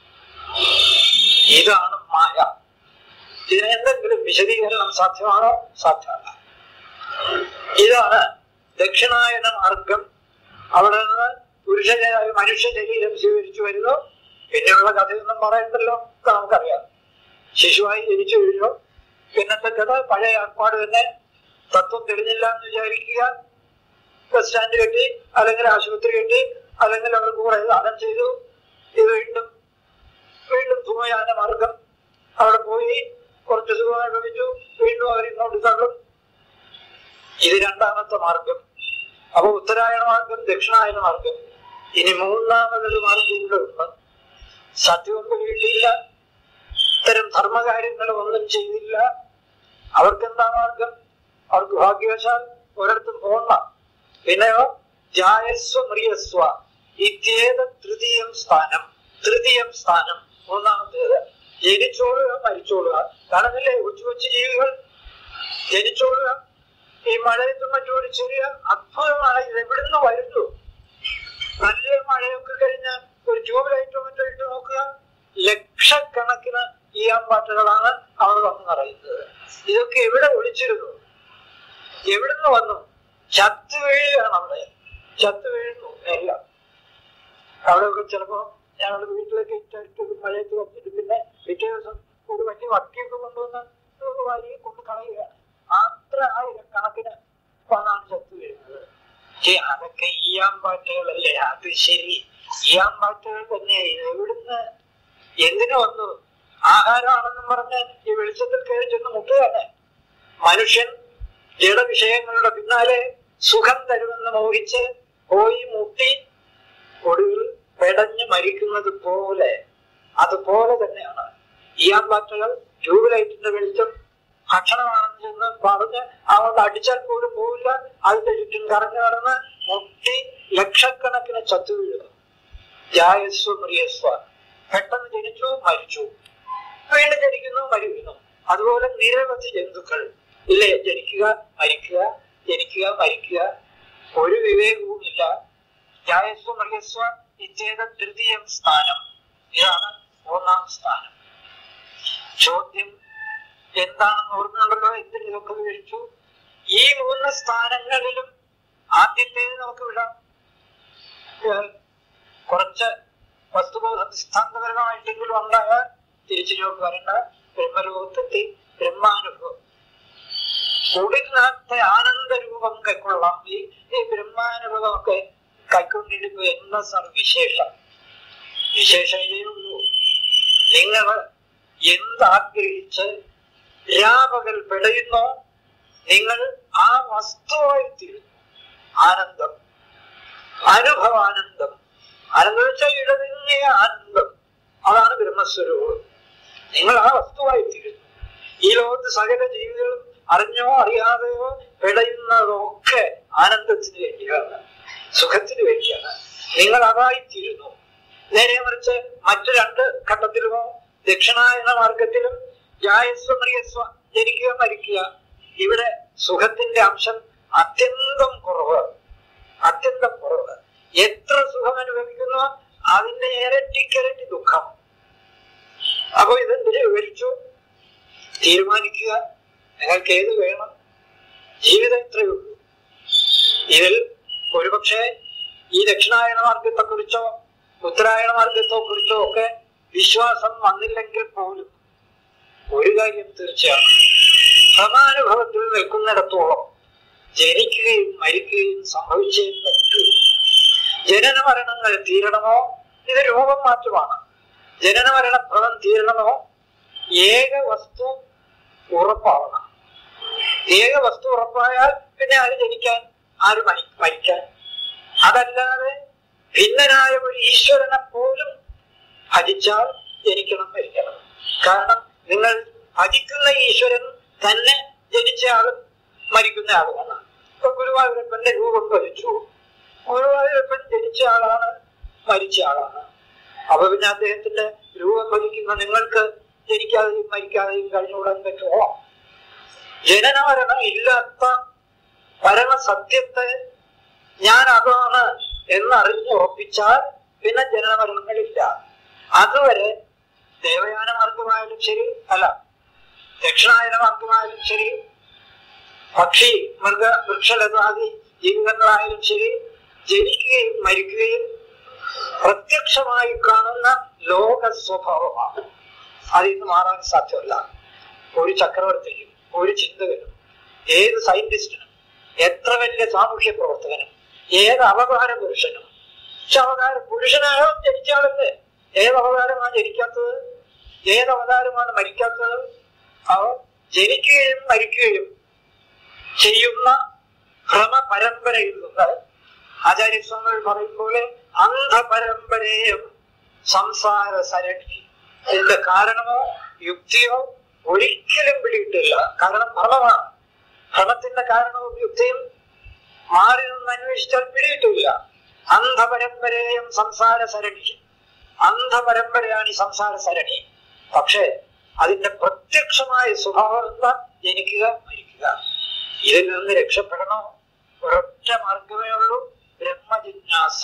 ഇതാണ് മായ ഇതിന് എന്തെങ്കിലും വിശദീകരണം സാധ്യമാണോ സാധ്യമല്ല ഇതാണ് ദക്ഷിണായന മാർഗം അവിടെ നിന്ന് പുരുഷ മനുഷ്യ ശരീരം സ്വീകരിച്ചു വരുന്നു പിന്നെയുള്ള കഥയൊന്നും പറയണ്ടല്ലോ ഒക്കെ നമുക്കറിയാം ശിശുവായി ജനിച്ചു വീഴുന്നു പിന്നത്തെ കഥ പഴയ ഏർപ്പാട് തന്നെ തത്വം തെളിഞ്ഞില്ല എന്ന് വിചാരിക്കുക ബസ് സ്റ്റാൻഡ് കെട്ടി അല്ലെങ്കിൽ ആശുപത്രി കെട്ടി അല്ലെങ്കിൽ അവർക്ക് കുറെ ദാനം ചെയ്തു ഇത് വീണ്ടും വീണ്ടും സുഖയാന മാർഗം അവിടെ പോയി കുറച്ച് സുഖമായി കഴിച്ചു വീണ്ടും അവർ ഇങ്ങോട്ട് തള്ളും ഇത് രണ്ടാമത്തെ മാർഗം അപ്പൊ ഉത്തരായണ മാർഗം ദക്ഷിണായന മാർഗം ഇനി മൂന്നാമതൊരു മാർഗം കൂടെ ഉണ്ട് സത്യമൊന്നും കിട്ടിയില്ല ഇത്തരം ധർമ്മകാര്യങ്ങൾ ഒന്നും ചെയ്തില്ല അവർക്കെന്താ മാർഗം അവർക്ക് ഭാഗ്യവശാൽ ഒരിടത്തും പോകണ്ട പിന്നെയോ ജായസ്വ മ്രിയസ്വ ഇത്യേത തൃതീയം സ്ഥാനം തൃതീയം സ്ഥാനം മൂന്നാമത്തേത് ജനിച്ചോളുക മരിച്ചോളുക കാണുന്നില്ലേ കൊച്ചു കൊച്ചു ജീവികൾ ജനിച്ചോളുക ഈ മഴയത്തും മറ്റും ഒരു ചെറിയ അത്ഭുതമാണ് ഇത് എവിടുന്ന് വരുന്നു നല്ല മഴയൊക്കെ കഴിഞ്ഞ് ഒരു ട്യൂബ് ലൈറ്റോ മറ്റോ ഇട്ട് നോക്കുക ലക്ഷക്കണക്കിന് ഈ അമ്പാട്ടുകളാണ് അവർ വന്ന് പറയുന്നത് ഇതൊക്കെ എവിടെ ഒളിച്ചിരുന്നു എവിടുന്ന് വന്നു ചത്തു വീഴുകയാണ് അവിടെ ചത്തു വീഴുന്നു എല്ലാം അവിടെയൊക്കെ ചിലപ്പോ ഞങ്ങളുടെ വീട്ടിലൊക്കെ ഇട്ടിട്ട് മഴയത്ത് വന്നിട്ട് പിന്നെ പിറ്റേ ദിവസം ഒരു വലിയ വട്ടിയൊക്കെ കൊണ്ടുവന്ന് വലിയ കൊണ്ട് കളയുക അത്ര ആയിരക്കണക്കിന് വന്നാണ് ചത്തു വീഴുന്നത് പക്ഷേ അതൊക്കെ ഈയാമ്പാറ്റകളല്ലേ അത് ശരി ഈയാമ്പാറ്റകൾ തന്നെ എവിടുന്ന് എന്തിനു വന്നു ആഹാരമാണെന്നും പറഞ്ഞ് ഈ വെളിച്ചത്തിൽ കയറി ചെന്ന് മുട്ടുകയാണ് മനുഷ്യൻ ജഡവിഷയങ്ങളുടെ പിന്നാലെ സുഖം തരുമെന്ന് മോഹിച്ച് പോയി മുട്ടി ഒടുവിൽ പെടഞ്ഞ് മരിക്കുന്നത് പോലെ അതുപോലെ തന്നെയാണ് ഈയാമ്പാറ്റകൾ ട്യൂബ് ലൈറ്റിന്റെ വെളിച്ചം ഭക്ഷണമാണെന്ന് ചെന്ന് പറഞ്ഞ് അങ്ങോട്ട് അടിച്ചാൽ പോലും പോവില്ല അതിന്റെ ചുറ്റും കറങ്ങി നടന്ന് മുട്ടി ലക്ഷക്കണക്കിന് ചത്തു വീഴുന്നു ജായസ്വ പ്രിയസ്വ പെട്ടെന്ന് ജനിച്ചു മരിച്ചു വീണ്ടും ജനിക്കുന്നു മരിക്കുന്നു അതുപോലെ നിരവധി ജന്തുക്കൾ ഇല്ലേ ജനിക്കുക മരിക്കുക ജനിക്കുക മരിക്കുക ഒരു വിവേകവുമില്ല ജായസ്വ മൃഗസ്വ ഇത്യേത തൃതീയം സ്ഥാനം ഇതാണ് മൂന്നാം സ്ഥാനം ചോദ്യം എന്താണെന്ന് ഓർക്കുന്നുണ്ടല്ലോ എന്തിന് ഇതൊക്കെ വിവരിച്ചു ഈ മൂന്ന് സ്ഥാനങ്ങളിലും ആദ്യത്തേത് നമുക്ക് വിടാം ഏഹ് കുറച്ച് വസ്തുബോധ സിദ്ധാന്തപരമായിട്ടെങ്കിലും ഉണ്ടാകാൻ തിരിച്ചു ചോക്ക് വരണ്ട ബ്രഹ്മരൂപത്തെത്തി ബ്രഹ്മാനുഭവം ഉടനത്തെ ആനന്ദരൂപം കൈക്കൊള്ളാം ഈ ഈ ബ്രഹ്മാനുഭവമൊക്കെ കൈക്കൊണ്ടിരിക്കുക എന്ന സർ വിശേഷം വിശേഷം ഇതേ ഉള്ളൂ നിങ്ങൾ എന്താഗ്രഹിച്ച് രാപകൽ പിടയുന്നോ നിങ്ങൾ ആ വസ്തുവായി തീരുന്നു ആനന്ദം അനുഭവാനന്ദം ആനന്ദം വെച്ചാൽ ഇടതിങ്ങിയ ആനന്ദം അതാണ് ബ്രഹ്മസ്വരൂപം നിങ്ങൾ ആ വസ്തുവായി തീരുന്നു ഈ ലോകത്ത് സകല ജീവികളും അറിഞ്ഞോ അറിയാതെയോ പിടയുന്നതൊക്കെ ആനന്ദത്തിന് വേണ്ടിയാണ് സുഖത്തിന് വേണ്ടിയാണ് നിങ്ങൾ അതായിത്തീരുന്നു നേരെ മറിച്ച് മറ്റു രണ്ട് ഘട്ടത്തിലുമോ ദക്ഷിണായന മാർഗത്തിലും ജായസ്വ പ്രിയസ്വ ജനിക്കുക മരിക്കുക ഇവിടെ സുഖത്തിന്റെ അംശം അത്യന്തം കുറവ് അത്യന്തം കുറവ് എത്ര സുഖം അനുഭവിക്കുന്നു അതിന്റെ ഇരട്ടിക്കിരട്ടി ദുഃഖം അപ്പൊ ഇതെന്തിനു വിവരിച്ചു തീരുമാനിക്കുക നിങ്ങൾക്ക് ഏത് വേണം ജീവിതം ഇത്രയേ ഉള്ളൂ ഇതിൽ ഒരുപക്ഷെ ഈ ദക്ഷിണായന മാർഗത്തെ കുറിച്ചോ ഉത്തരായണ മാർഗത്തെ കുറിച്ചോ ഒക്കെ വിശ്വാസം വന്നില്ലെങ്കിൽ പോലും ഒരു കാര്യം തീർച്ചയാണ് ഭ്രമാനുഭവത്തിൽ നിൽക്കുന്നിടത്തോളം ജനിക്കുകയും മരിക്കുകയും സംഭവിച്ചേ പറ്റൂ ജനന മരണങ്ങൾ തീരണമോ ഇത് രൂപം മാറ്റമാണ് ജനന മരണ ഭ്രമം തീരണമോ ഏക വസ്തു ഉറപ്പാവണം ഏക വസ്തു ഉറപ്പായാൽ പിന്നെ ആര് ജനിക്കാൻ ആര് മരി മരിക്കാൻ അതല്ലാതെ ഭിന്നനായ ഒരു ഈശ്വരനെ പോലും ഭജിച്ചാൽ ജനിക്കണം മരിക്കണം കാരണം നിങ്ങൾ ഭജിക്കുന്ന ഈശ്വരൻ തന്നെ ജനിച്ച ആളും മരിക്കുന്ന ആളുമാണ് ഇപ്പൊ ഗുരുവായൂരപ്പന്റെ രൂപം ഭജിച്ചു ഗുരുവായൂരപ്പൻ ജനിച്ച ആളാണ് മരിച്ച ആളാണ് അപ്പൊ പിന്നെ അദ്ദേഹത്തിന്റെ രൂപം ഭജിക്കുന്ന നിങ്ങൾക്ക് ജനിക്കാതെയും മരിക്കാതെയും കഴിഞ്ഞുകൂടാൻ പറ്റുമോ ജനനമരണം ഇല്ലാത്ത പരമസത്യത്തെ ഞാൻ അതാണ് എന്നറിഞ്ഞുറപ്പിച്ചാൽ പിന്നെ ജനനമരണങ്ങളില്ല അതുവരെ ദേവയാന മാർഗമായാലും ശരി അല്ല ദക്ഷിണായന മാർഗമായാലും ശരി പക്ഷി മൃഗ വൃക്ഷലതാദി ജീവിതങ്ങളായാലും ശരി ജനിക്കുകയും മരിക്കുകയും പ്രത്യക്ഷമായി കാണുന്ന ലോക സ്വഭാവമാണ് അതിൽ നിന്ന് മാറാൻ സാധ്യമല്ല ഒരു ചക്രവർത്തിക്കും ഒരു ചിന്തകനും ഏത് സയന്റിസ്റ്റിനും എത്ര വലിയ സാമൂഹ്യ പ്രവർത്തകനും ഏത് അവതാര പുരുഷനും പക്ഷെ അവതാര പുരുഷനായോ ജനിച്ചാളല്ലേ ഏത് അവതാരമാണ് ജനിക്കാത്തത് ഏത് അവതാരമാണ് മരിക്കാത്തത് അവ ജനിക്കുകയും മരിക്കുകയും ചെയ്യുന്ന ഭ്രമ പരമ്പരയിൽ നിന്ന് ആചാര്യസ്വാമികൾ പറയും പോലെ അന്ധപരമ്പരയും സംസാര സരണി ഇതിന്റെ കാരണമോ യുക്തിയോ ഒരിക്കലും പിടിയിട്ടില്ല കാരണം ഭ്രമമാണ് ഭ്രമത്തിന്റെ കാരണവും യുക്തിയും മാറി നിന്ന് അന്വേഷിച്ചാൽ പിടിയിട്ടില്ല അന്ധപരമ്പരയും സംസാര സരണി അന്ധപരമ്പരയാണ് ഈ സംസാര സരണി പക്ഷേ അതിന്റെ പ്രത്യക്ഷമായ സ്വഭാവം എന്താ ജനിക്കുക മരിക്കുക ഇതിൽ നിന്ന് രക്ഷപ്പെടണോ ഒരൊറ്റ മാർഗമേ ഉള്ളൂ ബ്രഹ്മജിജ്ഞാസ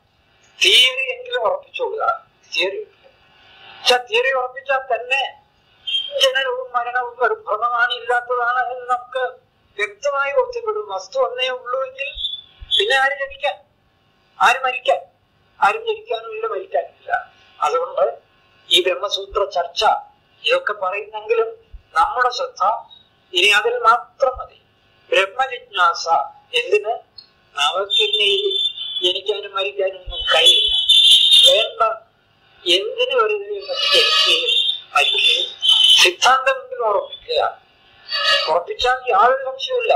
തിയറി എങ്കിലും ഉറപ്പിച്ചോളുക തിയറി പക്ഷെ തിയറി ഉറപ്പിച്ചാൽ തന്നെ ജനനവും മരണവും ഒരു ഭ്രമമാണ് ഇല്ലാത്തതാണ് എന്ന് നമുക്ക് വ്യക്തമായി ബോധ്യപ്പെടും വസ്തു ഒന്നേ ഉള്ളൂ എങ്കിൽ പിന്നെ ആര് ജനിക്കാൻ ആര് മരിക്കാൻ ആരും ജനിക്കാനുമില്ല മരിക്കാനുമില്ല അതുകൊണ്ട് ഈ ബ്രഹ്മസൂത്ര ചർച്ച ഇതൊക്കെ പറയുന്നെങ്കിലും നമ്മുടെ ശ്രദ്ധ ഇനി അതിൽ മാത്രം മതി ബ്രഹ്മജിജ്ഞാസ എന്തിന് നമുക്കിനി ജനിക്കാനും മരിക്കാനും ഒന്നും കഴിയില്ല വേണ്ട എന്തിനു ഒരു ജനിക്കുകയും മരിക്കുകയും സിദ്ധാന്തമെങ്കിലും ഉറപ്പിക്കുക ഉറപ്പിച്ചാൽ യാതൊരു സംശയമില്ല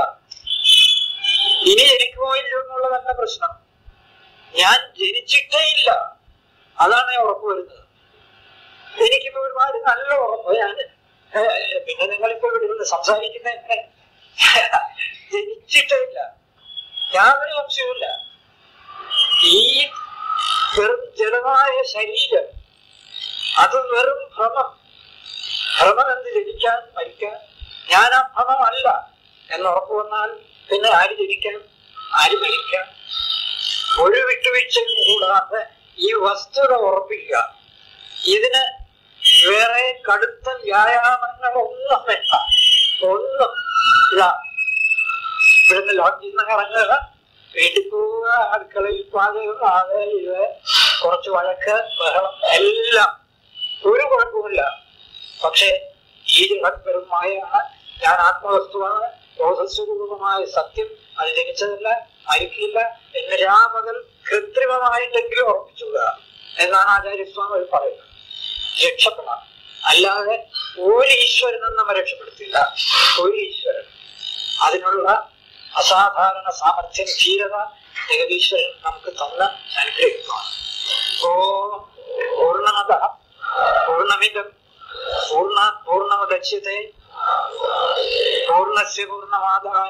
ഇനി ജനിക്കുമോ ഇല്ലയോ എന്നുള്ളതല്ല പ്രശ്നം ഞാൻ ജനിച്ചിട്ടേ ഇല്ല അതാണ് ഞാൻ ഉറപ്പ് വരുന്നത് എനിക്കിപ്പോ ഒരുപാട് നല്ല ഉറപ്പ് ഞാൻ ഏഹ്, പിന്നെ നിങ്ങളിപ്പോ ഇവിടെ ഇരുന്ന് സംസാരിക്കുന്ന എന്നെ ജനിച്ചിട്ടേ ഇല്ല യാതൊരു സംശയവുമില്ല ഈ വെറും ജഡമായ ശരീരം അത് വെറും ഭ്രമം ഭ്രമം എന്ന് ജനിക്കാൻ മരിക്കാൻ ഞാൻ ആ ഭ്രമമല്ല എന്ന് ഉറപ്പ് വന്നാൽ പിന്നെ ആര് ജനിക്കാൻ ആര് മരിക്കാൻ ഒരു വിട്ടുവീഴ്ചയും കൂടാതെ ഈ വസ്തുത ഉറപ്പിക്കുക ഇതിന് വേറെ കടുത്ത വ്യായാമങ്ങൾ ഒന്നും വേണ്ട ഒന്നും ഇതാ ഇവിടുന്ന് ലോഡ്ജിൽ നിന്ന് ഇറങ്ങുക വീട്ടിൽ പോവുക അടുക്കളയിൽ പാചകം അത് ഇത് കുറച്ച് വഴക്ക് ബഹളം എല്ലാം ഒരു കുഴപ്പമില്ല പക്ഷേ ഈ ജഗത് വെറും മായയാണ് ഞാൻ ആത്മവസ്തുവാണ് ബോധസ്വരൂപമായ സത്യം അത് ജനിച്ചതല്ല മരിക്കില്ല എന്ന് രാമകൽ കൃത്രിമമായിട്ടെങ്കിലും ഉറപ്പിച്ചുക എന്നാണ് ആചാര്യസ്വാമി പറയുന്നത് രക്ഷപ്പെടാം അല്ലാതെ ഒരു ഈശ്വരനും നമ്മെ രക്ഷപ്പെടുത്തില്ല ഒരു ഈശ്വരൻ അതിനുള്ള അസാധാരണ സാമർഥ്യം ധീരത ജഗതീശ്വരൻ നമുക്ക് തന്ന് അനുഗ്രഹിക്കുകയാണ് ഓം പൂർണ്ണമത പൂർണ്ണമിതം പൂർണ്ണ പൂർണ്ണമദക്ഷ്യത്തെ പൂർണ്ണസ്യ പൂർണ്ണമാദായ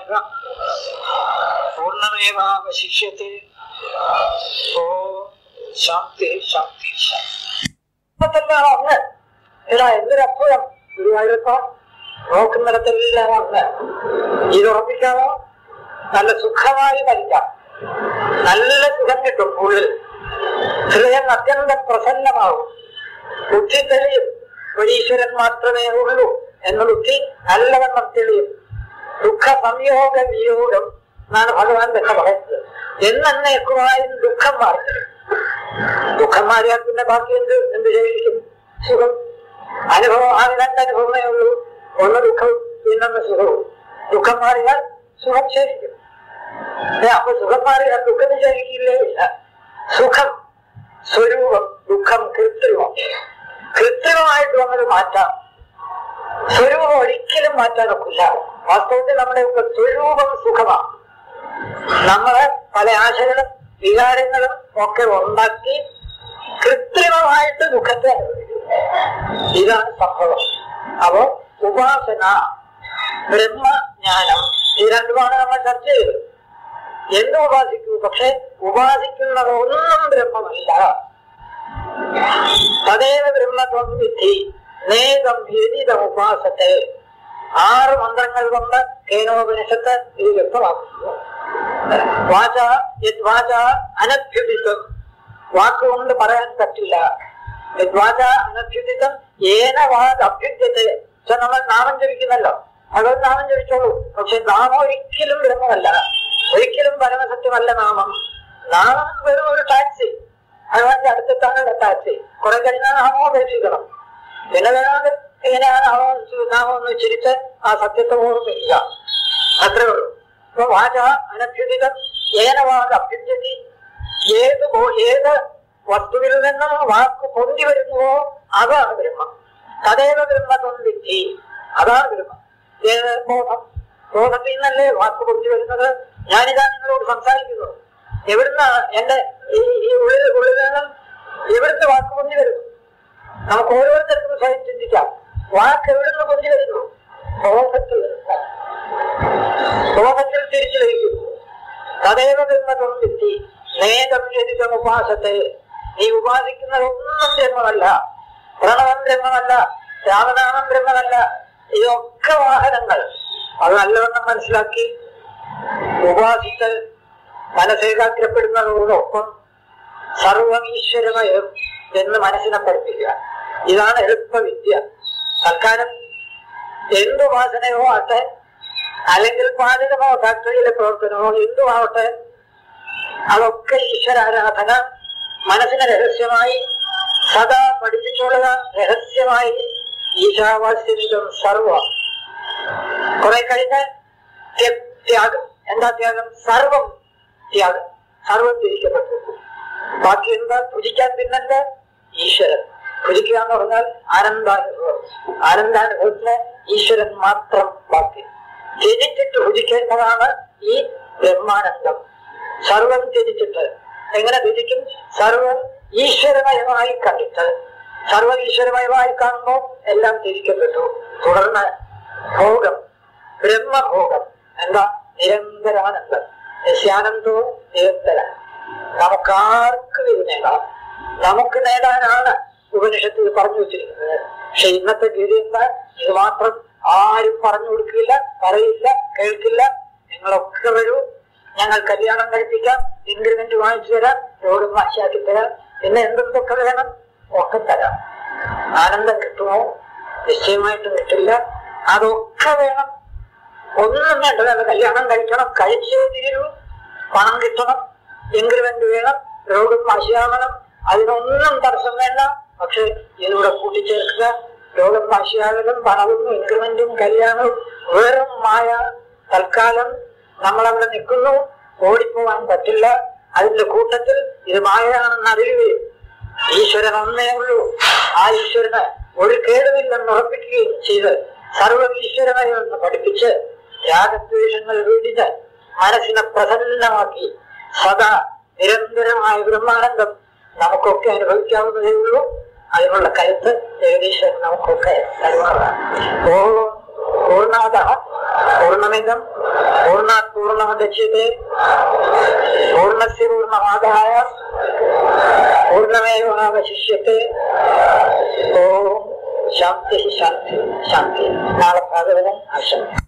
പൂർണ്ണമേവാവശിഷ്യത്തെ ഓ ശാന്തി ശാന്തി ശാന്തി ഒന്ന് എടാ എന്തൊരപ്പുറം ഗുരുവായൂരപ്പ നോക്കുന്നിടത്തെല്ലാം ഒന്ന് ഇത് ഉറപ്പിക്കാമോ നല്ല സുഖമായി മരിക്കാം നല്ല സുഖം കിട്ടും ഉള്ളിൽ ഹൃദയം അത്യന്തം പ്രസന്നമാവും ബുദ്ധി തെളിയും ഒരു ഈശ്വരൻ മാത്രമേ ഉള്ളൂ എന്ന ബുദ്ധി നല്ലവണ്ണം തെളിയും ദുഃഖ സംയോഗ വിയോഗം എന്നാണ് ഭഗവാൻ തന്നെ പറയുന്നത് എന്നേക്കുമായും ദുഃഖം മാറി ദുഃഖം മാറിയാൽ പിന്നെ ബാക്കി എന്ത് എന്ത് ചെയ്യും സുഖം അനുഭവം ആ രണ്ട് അനുഭവമേ ഉള്ളൂ ഒന്ന് ദുഃഖവും പിന്നൊന്ന് സുഖവും ദുഃഖം മാറിയാൽ സുഖം ശേഷിക്കും ഏ, അപ്പൊ സുഖം മാറിയാൽ ദുഃഖം ശേഷിക്കില്ലേ ഇല്ല സുഖം സ്വരൂപം ദുഃഖം കൃത്രിമം കൃത്രിമമായിട്ട് വന്നത് മാറ്റാം സ്വരൂപം ഒരിക്കലും മാറ്റാൻ ഒക്കില്ല വാസ്തവത്തിൽ നമ്മുടെ ഒക്കെ സ്വരൂപം സുഖമാണ് നമ്മള് പല ആശകളും വികാരങ്ങളും ഒക്കെ ഉണ്ടാക്കി കൃത്രിമമായിട്ട് ദുഃഖത്തെ അനുഭവിക്കും ഇതാണ് സംഭവം അപ്പോ ഉപാസന ബ്രഹ്മജ്ഞാനം ഈ രണ്ടുമാണ് നമ്മൾ ചർച്ച ചെയ്തത് എന്ത് ഉപാസിക്കൂ പക്ഷെ ഉപാസിക്കുന്നതൊന്നും ബ്രഹ്മമല്ല തദേവ ബ്രഹ്മത്വം വിധി നേകം വ്യതിത ഉപാസത്തെ ആറ് മന്ത്രങ്ങൾ കൊണ്ട് കേനോപനിഷത്ത് ഇത് വ്യക്തമാക്കുന്നു വാച യദ്വാച അനഭ്യുദിതം വാക്കുകൊണ്ട് പറയാൻ പറ്റില്ല യദ്വാച അനഭ്യുദിതം ഏന വാദ് അഭ്യുദ്യത്തെ പക്ഷെ നമ്മൾ നാമം ജപിക്കുന്നല്ലോ ഭഗവത് നാമം ജപിച്ചോളൂ പക്ഷെ നാമം ഒരിക്കലും ബ്രഹ്മമല്ല ഒരിക്കലും പരമസത്യമല്ല നാമം നാമം വെറും ഒരു ടാക്സി ഭഗവാന്റെ അടുത്തെത്താണ് ടാക്സി കുറെ കഴിഞ്ഞാൽ നാമം ഉപേക്ഷിക്കണം പിന്നെ വേണമെങ്കിൽ എങ്ങനെയാണ് നാമം നാമം ഒന്ന് ചിരിച്ച് ആ സത്യത്തെ ഓർമ്മിക്കുക അത്രേ ഉള്ളൂ അപ്പൊ വാച അനഭ്യുദിതം ഏനവാദ അഭ്യുദ്യതി ഏത് ബോ- ഏത് വസ്തുവിൽ നിന്നും വാക്ക് പൊന്തി വരുന്നുവോ അതാണ് ബ്രഹ്മം തദേവ ബ്രഹ്മത്വം വിധി അതാണ് ബ്രഹ്മം ഏത് ബോധം ബോധത്തിൽ നിന്നല്ലേ വാക്ക് പൊന്തി വരുന്നത് ഞാനിതാ നിങ്ങളോട് സംസാരിക്കുന്നു എവിടുന്ന എന്റെ ഈ ഈ ഉള്ളിൽ ഉള്ളിൽ നിന്നും എവിടുന്ന് വാക്ക് പൊന്തി വരുന്നു നമുക്ക് ഓരോരുത്തർക്കും സ്വയം ചിന്തിക്കാം വാക്ക് എവിടുന്ന് പൊന്തി വരുന്നു ബോധത്തിൽ നിന്ന്. ബോധത്തിൽ തിരിച്ചു ലഭിക്കുന്നു തദേവ ബ്രഹ്മത്വം വിധി നേതം എതിരം ഉപാസത്തെ നീ ഉപാസിക്കുന്നതൊന്നും ബ്രഹ്മമല്ല പ്രണവം ബ്രഹ്മമല്ല രാമനാമം ബ്രഹ്മമല്ല ഇതൊക്കെ വാഹനങ്ങൾ അത് നല്ലവണ്ണം മനസ്സിലാക്കി ഉപാസിച്ച് മനസ്സേകാഗ്രപ്പെടുന്നതോടൊപ്പം സർവം ഈശ്വരമയം എന്ന് മനസ്സിനെ പഠിപ്പിക്കുക ഇതാണ് എളുപ്പവിദ്യ തൽക്കാലം എന്ത് ഉപാസനയോ ആട്ടെ അല്ലെങ്കിൽ പാചകമോ ഫാക്ടറിയിലെ പ്രവർത്തനമോ എന്തുമാവട്ടെ അതൊക്കെ ഈശ്വരാരാധന മനസ്സിനെ രഹസ്യമായി സദാ പഠിപ്പിച്ചുകൊള്ളുക രഹസ്യമായി ഈശാവാസ്യവിധം സർവ കുറെ കഴിഞ്ഞ് ത്യ- ത്യാഗം എന്താ ത്യാഗം സർവം ത്യാഗം സർവം തിരിക്കപ്പെട്ടു ബാക്കി എന്താ ഭുജിക്കാൻ പിന്നെന്താ ഈശ്വരൻ ഭുജിക്കുക എന്ന് പറഞ്ഞാൽ ആനന്ദാനുഭവം ആനന്ദാനുഭവത്തിന് ഈശ്വരൻ മാത്രം ബാക്കി ത്യജിച്ചിട്ട് ഭുജിക്കേണ്ടതാണ് ഈ ബ്രഹ്മാനന്ദം സർവം ത്യജിച്ചിട്ട് എങ്ങനെ ത്യജിക്കും സർവം ഈശ്വരമയമായി കണ്ടിട്ട് സർവ ഈശ്വരമയമായി കാണുമ്പോൾ എല്ലാം ത്യജിക്കപ്പെട്ടു തുടർന്ന് ഭോഗം ബ്രഹ്മഭോഗം എന്താ നിരന്തരാനന്ദം യസ്യാനന്ദോ നിരന്തര നമുക്കാർക്കും ഇത് നേടാം നമുക്ക് നേടാനാണ് ഉപനിഷത്തിൽ പറഞ്ഞു വെച്ചിരിക്കുന്നത് പക്ഷെ ഇന്നത്തെ ഗതി എന്താ ഇത് മാത്രം ആരും പറഞ്ഞു കൊടുക്കില്ല പറയില്ല കേൾക്കില്ല നിങ്ങളൊക്കെ വരൂ ഞങ്ങൾ കല്യാണം കഴിപ്പിക്കാം ഇൻക്രിമെന്റ് വാങ്ങിച്ചു തരാം രോഗം വാശിയാക്കി തരാം പിന്നെ എന്തെന്തൊക്കെ വേണം ഒക്കെ തരാം ആനന്ദം കിട്ടുമോ നിശ്ചയമായിട്ടും കിട്ടില്ല അതൊക്കെ വേണം ഒന്നും വേണ്ട നല്ല കല്യാണം കഴിക്കണം കഴിച്ചേ തീരൂ പണം കിട്ടണം ഇൻക്രിമെന്റ് വേണം രോഗം വാശിയാകണം അതിനൊന്നും തടസ്സം വേണ്ട പക്ഷെ ഇതിലൂടെ കൂട്ടിച്ചേർക്കുക രോഗം വാശിയാകലും പണവും ഇൻക്രിമെന്റും കല്യാണവും വെറും മായ തൽക്കാലം നമ്മളവിടെ നിൽക്കുന്നു ഓടിപ്പോവാൻ പറ്റില്ല അതിന്റെ കൂട്ടത്തിൽ ഇത് മായയാണെന്ന് അറിയുകയും ഈശ്വരൻ ഒന്നേ ഉള്ളൂ ആ ഈശ്വരന് ഒരു കേടുമില്ലെന്ന് ഉറപ്പിക്കുകയും ചെയ്ത് സർവ ഈശ്വരമയെന്ന് പഠിപ്പിച്ച് രാഗദ്വേഷങ്ങൾ വീടിച്ച് മനസ്സിനെ പ്രസന്നമാക്കി സദാ നിരന്തരമായ ബ്രഹ്മാനന്ദം നമുക്കൊക്കെ അനുഭവിക്കാവുന്നതേ ഉള്ളൂ അതിനുള്ള കരുത്ത് ഏകദേശം നമുക്കൊക്കെ തരുമാറാണ് ഓ പൂർണ്ണമിതം പൂർണ്ണാത് പൂർണ്ണമുദച്യത്തെ പൂർണ്ണസ്യ പൂർണ്ണമാദായ പൂർണ്ണമേവാവശിഷ്യത്തെ ഓം ശാന്തി ശാന്തി ശാന്തി നാളെ ഭാഗവതം ആശംസ